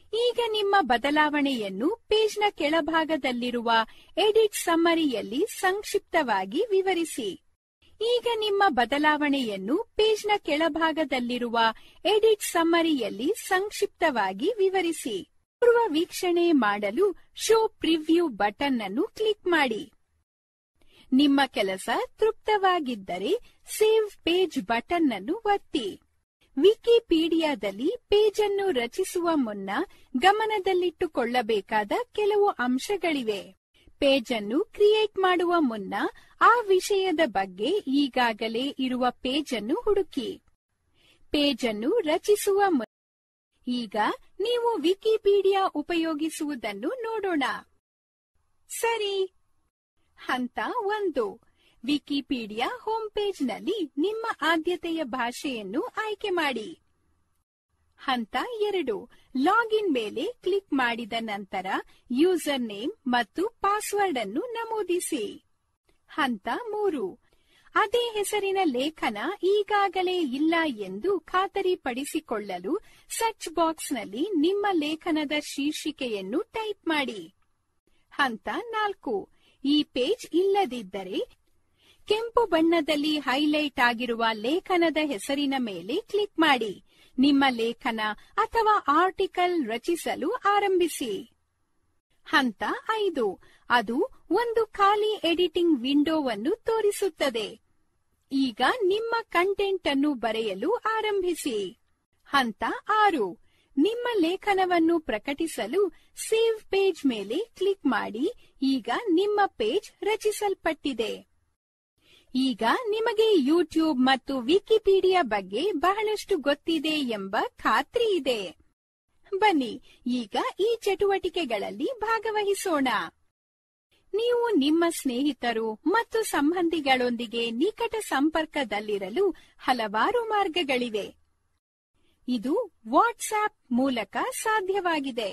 ಈಗ ನಿಮ್ಮ ಬದಲಾವಣೆಯನ್ನು ಪೇಜ್ನ ಕೆಳಭಾಗದಲ್ಲಿರುವ ಎಡಿಟ್ ಸಮ್ಮರಿಯಲ್ಲಿ ಸಂಕ್ಷಿಪ್ತವಾಗಿ ವಿವರಿಸಿ ಈಗ ನಿಮ್ಮ ಬದಲಾವಣೆಯನ್ನು ಪೇಜ್ನ ಕೆಳಭಾಗದಲ್ಲಿರುವ ಎಡಿಟ್ ಸಮ್ಮರಿಯಲ್ಲಿ ಸಂಕ್ಷಿಪ್ತವಾಗಿ ವಿವರಿಸಿ ಪೂರ್ವ ವೀಕ್ಷಣೆ ಮಾಡಲು ಶೋ ಪ್ರಿವ್ಯೂ ಬಟನ್ ಅನ್ನು ಕ್ಲಿಕ್ ಮಾಡಿ ನಿಮ್ಮ ಕೆಲಸ ತೃಪ್ತವಾಗಿದ್ದರೆ ಸೇವ್ ಪೇಜ್ ಬಟನ್ ಅನ್ನು ಒತ್ತಿ ವಿಕಿಪೀಡಿಯಾದಲ್ಲಿ ಪೇಜ್ ಅನ್ನು ರಚಿಸುವ ಮುನ್ನ ಗಮನದಲ್ಲಿಟ್ಟುಕೊಳ್ಳಬೇಕಾದ ಕೆಲವು ಅಂಶಗಳಿವೆ ಪೇಜ್ ಅನ್ನು ಕ್ರಿಯೇಟ್ ಮಾಡುವ ಮುನ್ನ ಆ ವಿಷಯದ ಬಗ್ಗೆ ಈಗಾಗಲೇ ಇರುವ ಪೇಜ್ ಅನ್ನು ಹುಡುಕಿ ಪೇಜ್ ಅನ್ನು ರಚಿಸುವ ಮುನ್ನ ಈಗ ನೀವು ವಿಕಿಪೀಡಿಯಾ ಉಪಯೋಗಿಸುವುದನ್ನು ನೋಡೋಣ ಸರಿ ಹಂತ ಒಂದು ವಿಕಿಪೀಡಿಯಾ ಹೋಮ್ ಪೇಜ್ನಲ್ಲಿ ನಿಮ್ಮ ಆದ್ಯತೆಯ ಭಾಷೆಯನ್ನು ಆಯ್ಕೆ ಮಾಡಿ ಹಂತ ಎರಡು ಲಾಗಿನ್ ಮೇಲೆ ಕ್ಲಿಕ್ ಮಾಡಿದ ನಂತರ ಯೂಸರ್ ನೇಮ್ ಮತ್ತು ಪಾಸ್ವರ್ಡ್ ಅನ್ನು ನಮೂದಿಸಿ ಹಂತ ಮೂರು ಅದೇ ಹೆಸರಿನ ಲೇಖನ ಈಗಾಗಲೇ ಇಲ್ಲ ಎಂದು ಖಾತರಿಪಡಿಸಿಕೊಳ್ಳಲು ಸರ್ಚ್ ಬಾಕ್ಸ್ನಲ್ಲಿ ನಿಮ್ಮ ಲೇಖನದ ಶೀರ್ಷಿಕೆಯನ್ನು ಟೈಪ್ ಮಾಡಿ ಹಂತ ನಾಲ್ಕು ಈ ಪೇಜ್ ಇಲ್ಲದಿದ್ದರೆ ಕೆಂಪು ಬಣ್ಣದಲ್ಲಿ ಹೈಲೈಟ್ ಆಗಿರುವ ಲೇಖನದ ಹೆಸರಿನ ಮೇಲೆ ಕ್ಲಿಕ್ ಮಾಡಿ ನಿಮ್ಮ ಲೇಖನ ಅಥವಾ ಆರ್ಟಿಕಲ್ ರಚಿಸಲು ಆರಂಭಿಸಿ ಹಂತ ಐದು ಅದು ಒಂದು ಖಾಲಿ ಎಡಿಟಿಂಗ್ ವಿಂಡೋವನ್ನು ತೋರಿಸುತ್ತದೆ ಈಗ ನಿಮ್ಮ ಕಂಟೆಂಟ್ ಅನ್ನು ಬರೆಯಲು ಆರಂಭಿಸಿ ಹಂತ ಆರು ನಿಮ್ಮ ಲೇಖನವನ್ನು ಪ್ರಕಟಿಸಲು ಸೇವ್ ಪೇಜ್ ಮೇಲೆ ಕ್ಲಿಕ್ ಮಾಡಿ ಈಗ ನಿಮ್ಮ ಪೇಜ್ ರಚಿಸಲ್ಪಟ್ಟಿದೆ ಈಗ ನಿಮಗೆ ಯೂಟ್ಯೂಬ್ ಮತ್ತು ವಿಕಿಪೀಡಿಯಾ ಬಗ್ಗೆ ಬಹಳಷ್ಟು ಗೊತ್ತಿದೆ ಎಂಬ ಖಾತ್ರಿ ಇದೆ ಬನ್ನಿ ಈಗ ಈ ಚಟುವಟಿಕೆಗಳಲ್ಲಿ ಭಾಗವಹಿಸೋಣ ನೀವು ನಿಮ್ಮ ಸ್ನೇಹಿತರು ಮತ್ತು ಸಂಬಂಧಿಗಳೊಂದಿಗೆ ನಿಕಟ ಸಂಪರ್ಕದಲ್ಲಿರಲು ಹಲವಾರು ಮಾರ್ಗಗಳಿವೆ ಇದು ವಾಟ್ಸ್ಆಪ್ ಮೂಲಕ ಸಾಧ್ಯವಾಗಿದೆ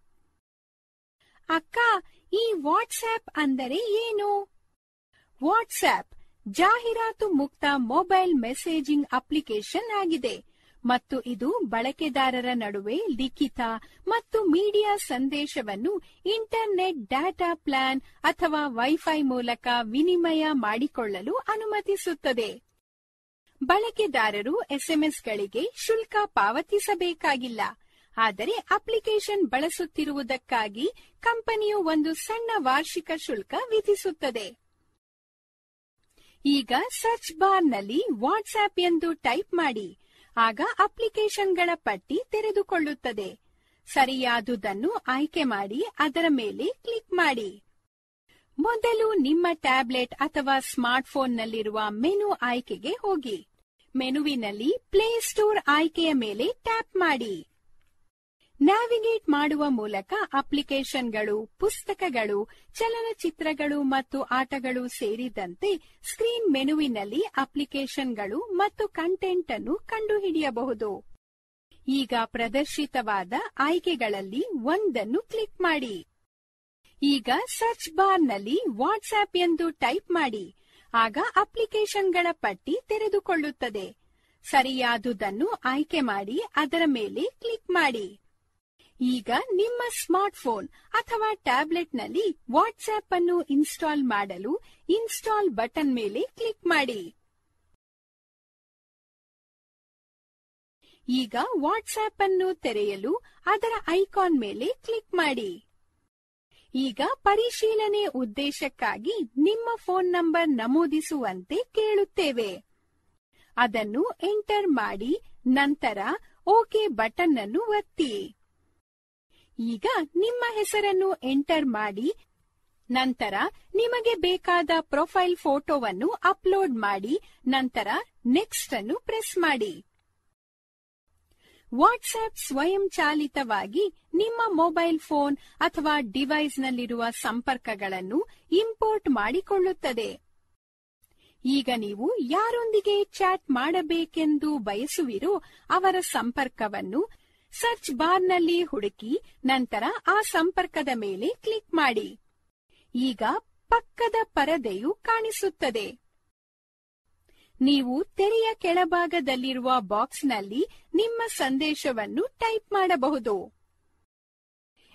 ಅಕ್ಕ ಈ ವಾಟ್ಸ್ಆಪ್ ಅಂದರೆ ಏನು ವಾಟ್ಸ್ಆಪ್ ಜಾಹೀರಾತು ಮುಕ್ತ ಮೊಬೈಲ್ ಮೆಸೇಜಿಂಗ್ ಅಪ್ಲಿಕೇಶನ್ ಆಗಿದೆ ಮತ್ತು ಇದು ಬಳಕೆದಾರರ ನಡುವೆ ಲಿಖಿತ ಮತ್ತು ಮೀಡಿಯಾ ಸಂದೇಶವನ್ನು ಇಂಟರ್ನೆಟ್ ಡಾಟಾ ಪ್ಲಾನ್ ಅಥವಾ ವೈಫೈ ಮೂಲಕ ವಿನಿಮಯ ಮಾಡಿಕೊಳ್ಳಲು ಅನುಮತಿಸುತ್ತದೆ ಬಳಕೆದಾರರು ಎಸ್ಎಂಎಸ್ಗಳಿಗೆ ಶುಲ್ಕ ಪಾವತಿಸಬೇಕಾಗಿಲ್ಲ ಆದರೆ ಅಪ್ಲಿಕೇಶನ್ ಬಳಸುತ್ತಿರುವುದಕ್ಕಾಗಿ ಕಂಪನಿಯು ಒಂದು ಸಣ್ಣ ವಾರ್ಷಿಕ ಶುಲ್ಕ ವಿಧಿಸುತ್ತದೆ ಈಗ ಸರ್ಚ್ ಬಾರ್ನಲ್ಲಿ ವಾಟ್ಸ್ಆಪ್ ಎಂದು ಟೈಪ್ ಮಾಡಿ ಆಗ ಅಪ್ಲಿಕೇಶನ್ಗಳ ಪಟ್ಟಿ ತೆರೆದುಕೊಳ್ಳುತ್ತದೆ ಸರಿಯಾದುದನ್ನು ಆಯ್ಕೆ ಮಾಡಿ ಅದರ ಮೇಲೆ ಕ್ಲಿಕ್ ಮಾಡಿ ಮೊದಲು ನಿಮ್ಮ ಟ್ಯಾಬ್ಲೆಟ್ ಅಥವಾ ಸ್ಮಾರ್ಟ್ಫೋನ್ನಲ್ಲಿರುವ ಮೆನು ಆಯ್ಕೆಗೆ ಹೋಗಿ ಮೆನುವಿನಲ್ಲಿ ಪ್ಲೇ ಸ್ಟೋರ್ ಆಯ್ಕೆಯ ಮೇಲೆ ಟ್ಯಾಪ್ ಮಾಡಿ ನ್ಯಾವಿಗೇಟ್ ಮಾಡುವ ಮೂಲಕ ಅಪ್ಲಿಕೇಶನ್ಗಳು ಪುಸ್ತಕಗಳು ಚಲನಚಿತ್ರಗಳು ಮತ್ತು ಆಟಗಳು ಸೇರಿದಂತೆ ಸ್ಕ್ರೀನ್ ಮೆನುವಿನಲ್ಲಿ ಅಪ್ಲಿಕೇಶನ್ಗಳು ಮತ್ತು ಕಂಟೆಂಟ್ ಅನ್ನು ಕಂಡುಹಿಡಿಯಬಹುದು ಈಗ ಪ್ರದರ್ಶಿತವಾದ ಆಯ್ಕೆಗಳಲ್ಲಿ ಒಂದನ್ನು ಕ್ಲಿಕ್ ಮಾಡಿ ಈಗ ಸರ್ಚ್ ಬಾರ್ನಲ್ಲಿ ವಾಟ್ಸ್ಆಪ್ ಎಂದು ಟೈಪ್ ಮಾಡಿ ಆಗ ಅಪ್ಲಿಕೇಶನ್ಗಳ ಪಟ್ಟಿ ತೆರೆದುಕೊಳ್ಳುತ್ತದೆ ಸರಿಯಾದುದನ್ನು ಆಯ್ಕೆ ಮಾಡಿ ಅದರ ಮೇಲೆ ಕ್ಲಿಕ್ ಮಾಡಿ ಈಗ ನಿಮ್ಮ ಸ್ಮಾರ್ಟ್ಫೋನ್ ಅಥವಾ ಟ್ಯಾಬ್ಲೆಟ್ನಲ್ಲಿ ವಾಟ್ಸ್ಆಪ್ ಅನ್ನು ಇನ್ಸ್ಟಾಲ್ ಮಾಡಲು ಇನ್ಸ್ಟಾಲ್ ಬಟನ್ ಮೇಲೆ ಕ್ಲಿಕ್ ಮಾಡಿ ಈಗ ವಾಟ್ಸ್ಆಪ್ ಅನ್ನು ತೆರೆಯಲು ಅದರ ಐಕಾನ್ ಮೇಲೆ ಕ್ಲಿಕ್ ಮಾಡಿ ಈಗ ಪರಿಶೀಲನೆ ಉದ್ದೇಶಕ್ಕಾಗಿ ನಿಮ್ಮ ಫೋನ್ ನಂಬರ್ ನಮೂದಿಸುವಂತೆ ಕೇಳುತ್ತೇವೆ ಅದನ್ನು ಎಂಟರ್ ಮಾಡಿ ನಂತರ ಓಕೆ ಬಟನ್ ಅನ್ನು ಒತ್ತಿ ಈಗ ನಿಮ್ಮ ಹೆಸರನ್ನು ಎಂಟರ್ ಮಾಡಿ ನಂತರ ನಿಮಗೆ ಬೇಕಾದ ಪ್ರೊಫೈಲ್ ಫೋಟೋವನ್ನು ಅಪ್ಲೋಡ್ ಮಾಡಿ ನಂತರ ನೆಕ್ಸ್ಟ್ ಅನ್ನು ಪ್ರೆಸ್ ಮಾಡಿ ವಾಟ್ಸ್ಆಪ್ ಸ್ವಯಂಚಾಲಿತವಾಗಿ ನಿಮ್ಮ ಮೊಬೈಲ್ ಫೋನ್ ಅಥವಾ ಡಿವೈಸ್ನಲ್ಲಿರುವ ಸಂಪರ್ಕಗಳನ್ನು ಇಂಪೋರ್ಟ್ ಮಾಡಿಕೊಳ್ಳುತ್ತದೆ ಈಗ ನೀವು ಯಾರೊಂದಿಗೆ ಚಾಟ್ ಮಾಡಬೇಕೆಂದು ಬಯಸುವಿರೋ ಅವರ ಸಂಪರ್ಕವನ್ನು ಸರ್ಚ್ ಬಾರ್ನಲ್ಲಿ ಹುಡುಕಿ ನಂತರ ಆ ಸಂಪರ್ಕದ ಮೇಲೆ ಕ್ಲಿಕ್ ಮಾಡಿ ಈಗ ಪಕ್ಕದ ಪರದೆಯು ಕಾಣಿಸುತ್ತದೆ ನೀವು ತೆರೆಯ ಕೆಳಭಾಗದಲ್ಲಿರುವ ಬಾಕ್ಸ್ನಲ್ಲಿ ನಿಮ್ಮ ಸಂದೇಶವನ್ನು ಟೈಪ್ ಮಾಡಬಹುದು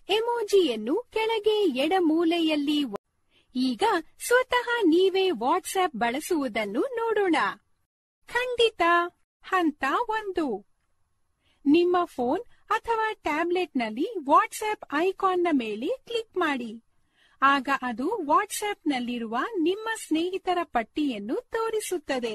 ಎಮೋಜಿಯನ್ನು ಕೆಳಗೆ ಎಡಮೂಲೆಯಲ್ಲಿ ಒ- ಈಗ ಸ್ವತಃ ನೀವೇ ವಾಟ್ಸ್ಆಪ್ ಬಳಸುವುದನ್ನು ನೋಡೋಣ ಖಂಡಿತ ಹಂತ ಒಂದು ನಿಮ್ಮ ಫೋನ್ ಅಥವಾ ಟ್ಯಾಬ್ಲೆಟ್ನಲ್ಲಿ ವಾಟ್ಸ್ಆಪ್ ಐಕಾನ್ನ ಮೇಲೆ ಕ್ಲಿಕ್ ಮಾಡಿ ಆಗ ಅದು ವಾಟ್ಸ್ಆಪ್ನಲ್ಲಿರುವ ನಿಮ್ಮ ಸ್ನೇಹಿತರ ಪಟ್ಟಿಯನ್ನು ತೋರಿಸುತ್ತದೆ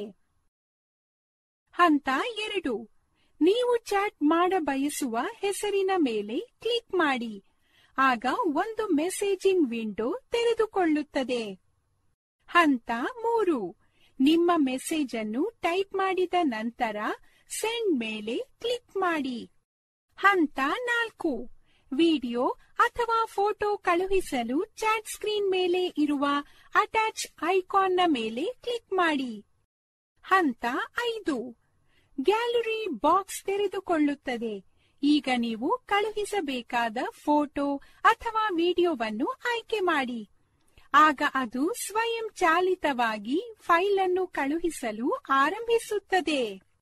ಹಂತ ಎರಡು ನೀವು ಚಾಟ್ ಮಾಡಬಯಸುವ ಹೆಸರಿನ ಮೇಲೆ ಕ್ಲಿಕ್ ಮಾಡಿ ಆಗ ಒಂದು ಮೆಸೇಜಿಂಗ್ ವಿಂಡೋ ತೆರೆದುಕೊಳ್ಳುತ್ತದೆ ಹಂತ ಮೂರು ನಿಮ್ಮ ಮೆಸೇಜ್ ಅನ್ನು ಟೈಪ್ ಮಾಡಿದ ನಂತರ ಸೆಂಡ್ ಮೇಲೆ ಕ್ಲಿಕ್ ಮಾಡಿ ಹಂತ ನಾಲ್ಕು ವಿಡಿಯೋ ಅಥವಾ ಫೋಟೋ ಕಳುಹಿಸಲು ಚಾಟ್ ಸ್ಕ್ರೀನ್ ಮೇಲೆ ಇರುವ ಅಟ್ಯಾಚ್ ಐಕಾನ್ನ ಮೇಲೆ ಕ್ಲಿಕ್ ಮಾಡಿ ಹಂತ ಐದು ಗ್ಯಾಲರಿ ಬಾಕ್ಸ್ ತೆರೆದುಕೊಳ್ಳುತ್ತದೆ ಈಗ ನೀವು ಕಳುಹಿಸಬೇಕಾದ ಫೋಟೋ ಅಥವಾ ವಿಡಿಯೋವನ್ನು ಆಯ್ಕೆ ಮಾಡಿ ಆಗ ಅದು ಸ್ವಯಂ ಚಾಲಿತವಾಗಿ ಫೈಲ್ ಅನ್ನು ಕಳುಹಿಸಲು ಆರಂಭಿಸುತ್ತದೆ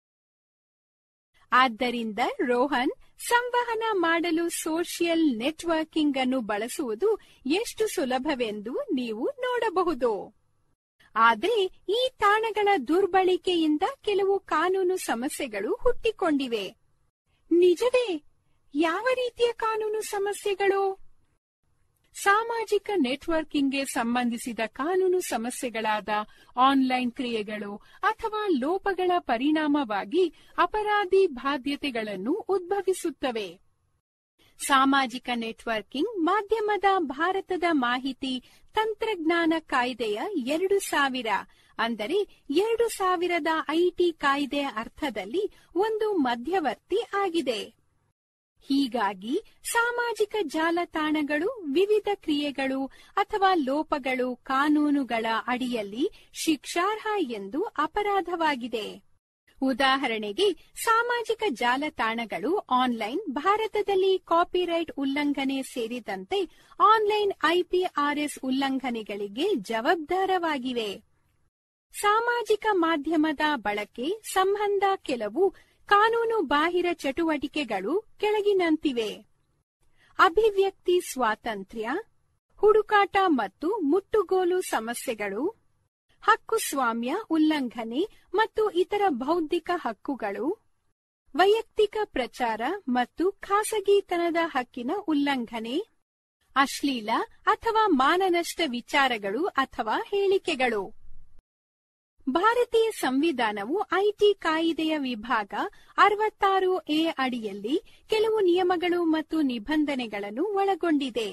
ಆದ್ದರಿಂದ ರೋಹನ್ ಸಂವಹನ ಮಾಡಲು ಸೋಷಿಯಲ್ ನೆಟ್ವರ್ಕಿಂಗ್ ಅನ್ನು ಬಳಸುವುದು ಎಷ್ಟು ಸುಲಭವೆಂದು ನೀವು ನೋಡಬಹುದು ಆದರೆ ಈ ತಾಣಗಳ ದುರ್ಬಳಕೆಯಿಂದ ಕೆಲವು ಕಾನೂನು ಸಮಸ್ಯೆಗಳು ಹುಟ್ಟಿಕೊಂಡಿವೆ ನಿಜವೇ ಯಾವ ರೀತಿಯ ಕಾನೂನು ಸಮಸ್ಯೆಗಳು ಸಾಮಾಜಿಕ ನೆಟ್ವರ್ಕಿಂಗ್ಗೆ ಸಂಬಂಧಿಸಿದ ಕಾನೂನು ಸಮಸ್ಯೆಗಳಾದ ಆನ್ಲೈನ್ ಕ್ರಿಯೆಗಳು ಅಥವಾ ಲೋಪಗಳ ಪರಿಣಾಮವಾಗಿ ಅಪರಾಧಿ ಬಾಧ್ಯತೆಗಳನ್ನು ಉದ್ಭವಿಸುತ್ತವೆ ಸಾಮಾಜಿಕ ನೆಟ್ವರ್ಕಿಂಗ್ ಮಾಧ್ಯಮದ ಭಾರತದ ಮಾಹಿತಿ ತಂತ್ರಜ್ಞಾನ ಕಾಯ್ದೆಯ ಎರಡು ಸಾವಿರ ಅಂದರೆ ಎರಡು ಸಾವಿರದ ಐಟಿ ಕಾಯ್ದೆಯ ಅರ್ಥದಲ್ಲಿ ಒಂದು ಮಧ್ಯವರ್ತಿ ಆಗಿದೆ ಹೀಗಾಗಿ ಸಾಮಾಜಿಕ ಜಾಲತಾಣಗಳು ವಿವಿಧ ಕ್ರಿಯೆಗಳು ಅಥವಾ ಲೋಪಗಳು ಕಾನೂನುಗಳ ಅಡಿಯಲ್ಲಿ ಶಿಕ್ಷಾರ್ಹ ಎಂದು ಅಪರಾಧವಾಗಿದೆ ಉದಾಹರಣೆಗೆ ಸಾಮಾಜಿಕ ಜಾಲತಾಣಗಳು ಆನ್ಲೈನ್ ಭಾರತದಲ್ಲಿ ಕಾಪಿರೈಟ್ ಉಲ್ಲಂಘನೆ ಸೇರಿದಂತೆ ಆನ್ಲೈನ್ ಐಪಿಆರ್ಎಸ್ ಉಲ್ಲಂಘನೆಗಳಿಗೆ ಜವಾಬ್ದಾರವಾಗಿವೆ ಸಾಮಾಜಿಕ ಮಾಧ್ಯಮದ ಬಳಕೆ ಸಂಬಂಧ ಕೆಲವು ಕಾನೂನು ಬಾಹಿರ ಚಟುವಟಿಕೆಗಳು ಕೆಳಗಿನಂತಿವೆ ಅಭಿವ್ಯಕ್ತಿ ಸ್ವಾತಂತ್ರ್ಯ ಹುಡುಕಾಟ ಮತ್ತು ಮುಟ್ಟುಗೋಲು ಸಮಸ್ಯೆಗಳು ಹಕ್ಕುಸ್ವಾಮ್ಯ ಉಲ್ಲಂಘನೆ ಮತ್ತು ಇತರ ಬೌದ್ಧಿಕ ಹಕ್ಕುಗಳು ವೈಯಕ್ತಿಕ ಪ್ರಚಾರ ಮತ್ತು ಖಾಸಗಿತನದ ಹಕ್ಕಿನ ಉಲ್ಲಂಘನೆ ಅಶ್ಲೀಲ ಅಥವಾ ಮಾನನಷ್ಟ ವಿಚಾರಗಳು ಅಥವಾ ಹೇಳಿಕೆಗಳು ಭಾರತೀಯ ಸಂವಿಧಾನವು ಐಟಿ ಕಾಯಿದೆಯ ವಿಭಾಗ ಅರವತ್ತಾರು ಎ ಅಡಿಯಲ್ಲಿ ಕೆಲವು ನಿಯಮಗಳು ಮತ್ತು ನಿಬಂಧನೆಗಳನ್ನು ಒಳಗೊಂಡಿದೆ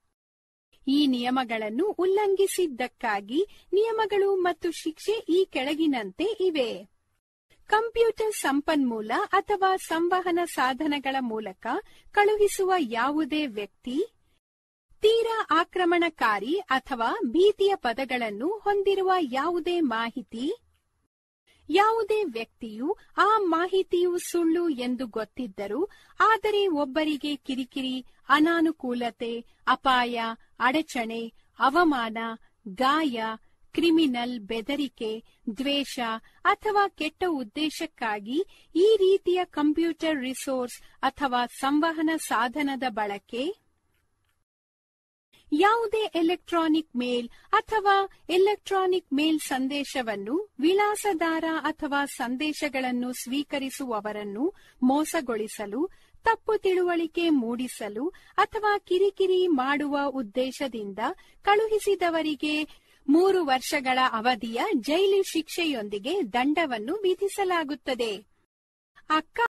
ಈ ನಿಯಮಗಳನ್ನು ಉಲ್ಲಂಘಿಸಿದ್ದಕ್ಕಾಗಿ ನಿಯಮಗಳು ಮತ್ತು ಶಿಕ್ಷೆ ಈ ಕೆಳಗಿನಂತೆ ಇವೆ ಕಂಪ್ಯೂಟರ್ ಸಂಪನ್ಮೂಲ ಅಥವಾ ಸಂವಹನ ಸಾಧನಗಳ ಮೂಲಕ ಕಳುಹಿಸುವ ಯಾವುದೇ ವ್ಯಕ್ತಿ ತೀರಾ ಆಕ್ರಮಣಕಾರಿ ಅಥವಾ ಭೀತಿಯ ಪದಗಳನ್ನು ಹೊಂದಿರುವ ಯಾವುದೇ ಮಾಹಿತಿ ಯಾವುದೇ ವ್ಯಕ್ತಿಯು ಆ ಮಾಹಿತಿಯು ಸುಳ್ಳು ಎಂದು ಗೊತ್ತಿದ್ದರೂ ಆದರೆ ಒಬ್ಬರಿಗೆ ಕಿರಿಕಿರಿ ಅನಾನುಕೂಲತೆ ಅಪಾಯ ಅಡಚಣೆ ಅವಮಾನ ಗಾಯ ಕ್ರಿಮಿನಲ್ ಬೆದರಿಕೆ ದ್ವೇಷ ಅಥವಾ ಕೆಟ್ಟ ಉದ್ದೇಶಕ್ಕಾಗಿ ಈ ರೀತಿಯ ಕಂಪ್ಯೂಟರ್ ರಿಸೋರ್ಸ್ ಅಥವಾ ಸಂವಹನ ಸಾಧನದ ಬಳಕೆ ಯಾವುದೇ ಎಲೆಕ್ಟ್ರಾನಿಕ್ ಮೇಲ್ ಅಥವಾ ಎಲೆಕ್ಟ್ರಾನಿಕ್ ಮೇಲ್ ಸಂದೇಶವನ್ನು ವಿಳಾಸದಾರ ಅಥವಾ ಸಂದೇಶಗಳನ್ನು ಸ್ವೀಕರಿಸುವವರನ್ನು ಮೋಸಗೊಳಿಸಲು ತಪ್ಪು ತಿಳುವಳಿಕೆ ಮೂಡಿಸಲು ಅಥವಾ ಕಿರಿಕಿರಿ ಮಾಡುವ ಉದ್ದೇಶದಿಂದ ಕಳುಹಿಸಿದವರಿಗೆ ಮೂರು ವರ್ಷಗಳ ಅವಧಿಯ ಜೈಲು ಶಿಕ್ಷೆಯೊಂದಿಗೆ ದಂಡವನ್ನು ವಿಧಿಸಲಾಗುತ್ತದೆ ಅಕ್ಕ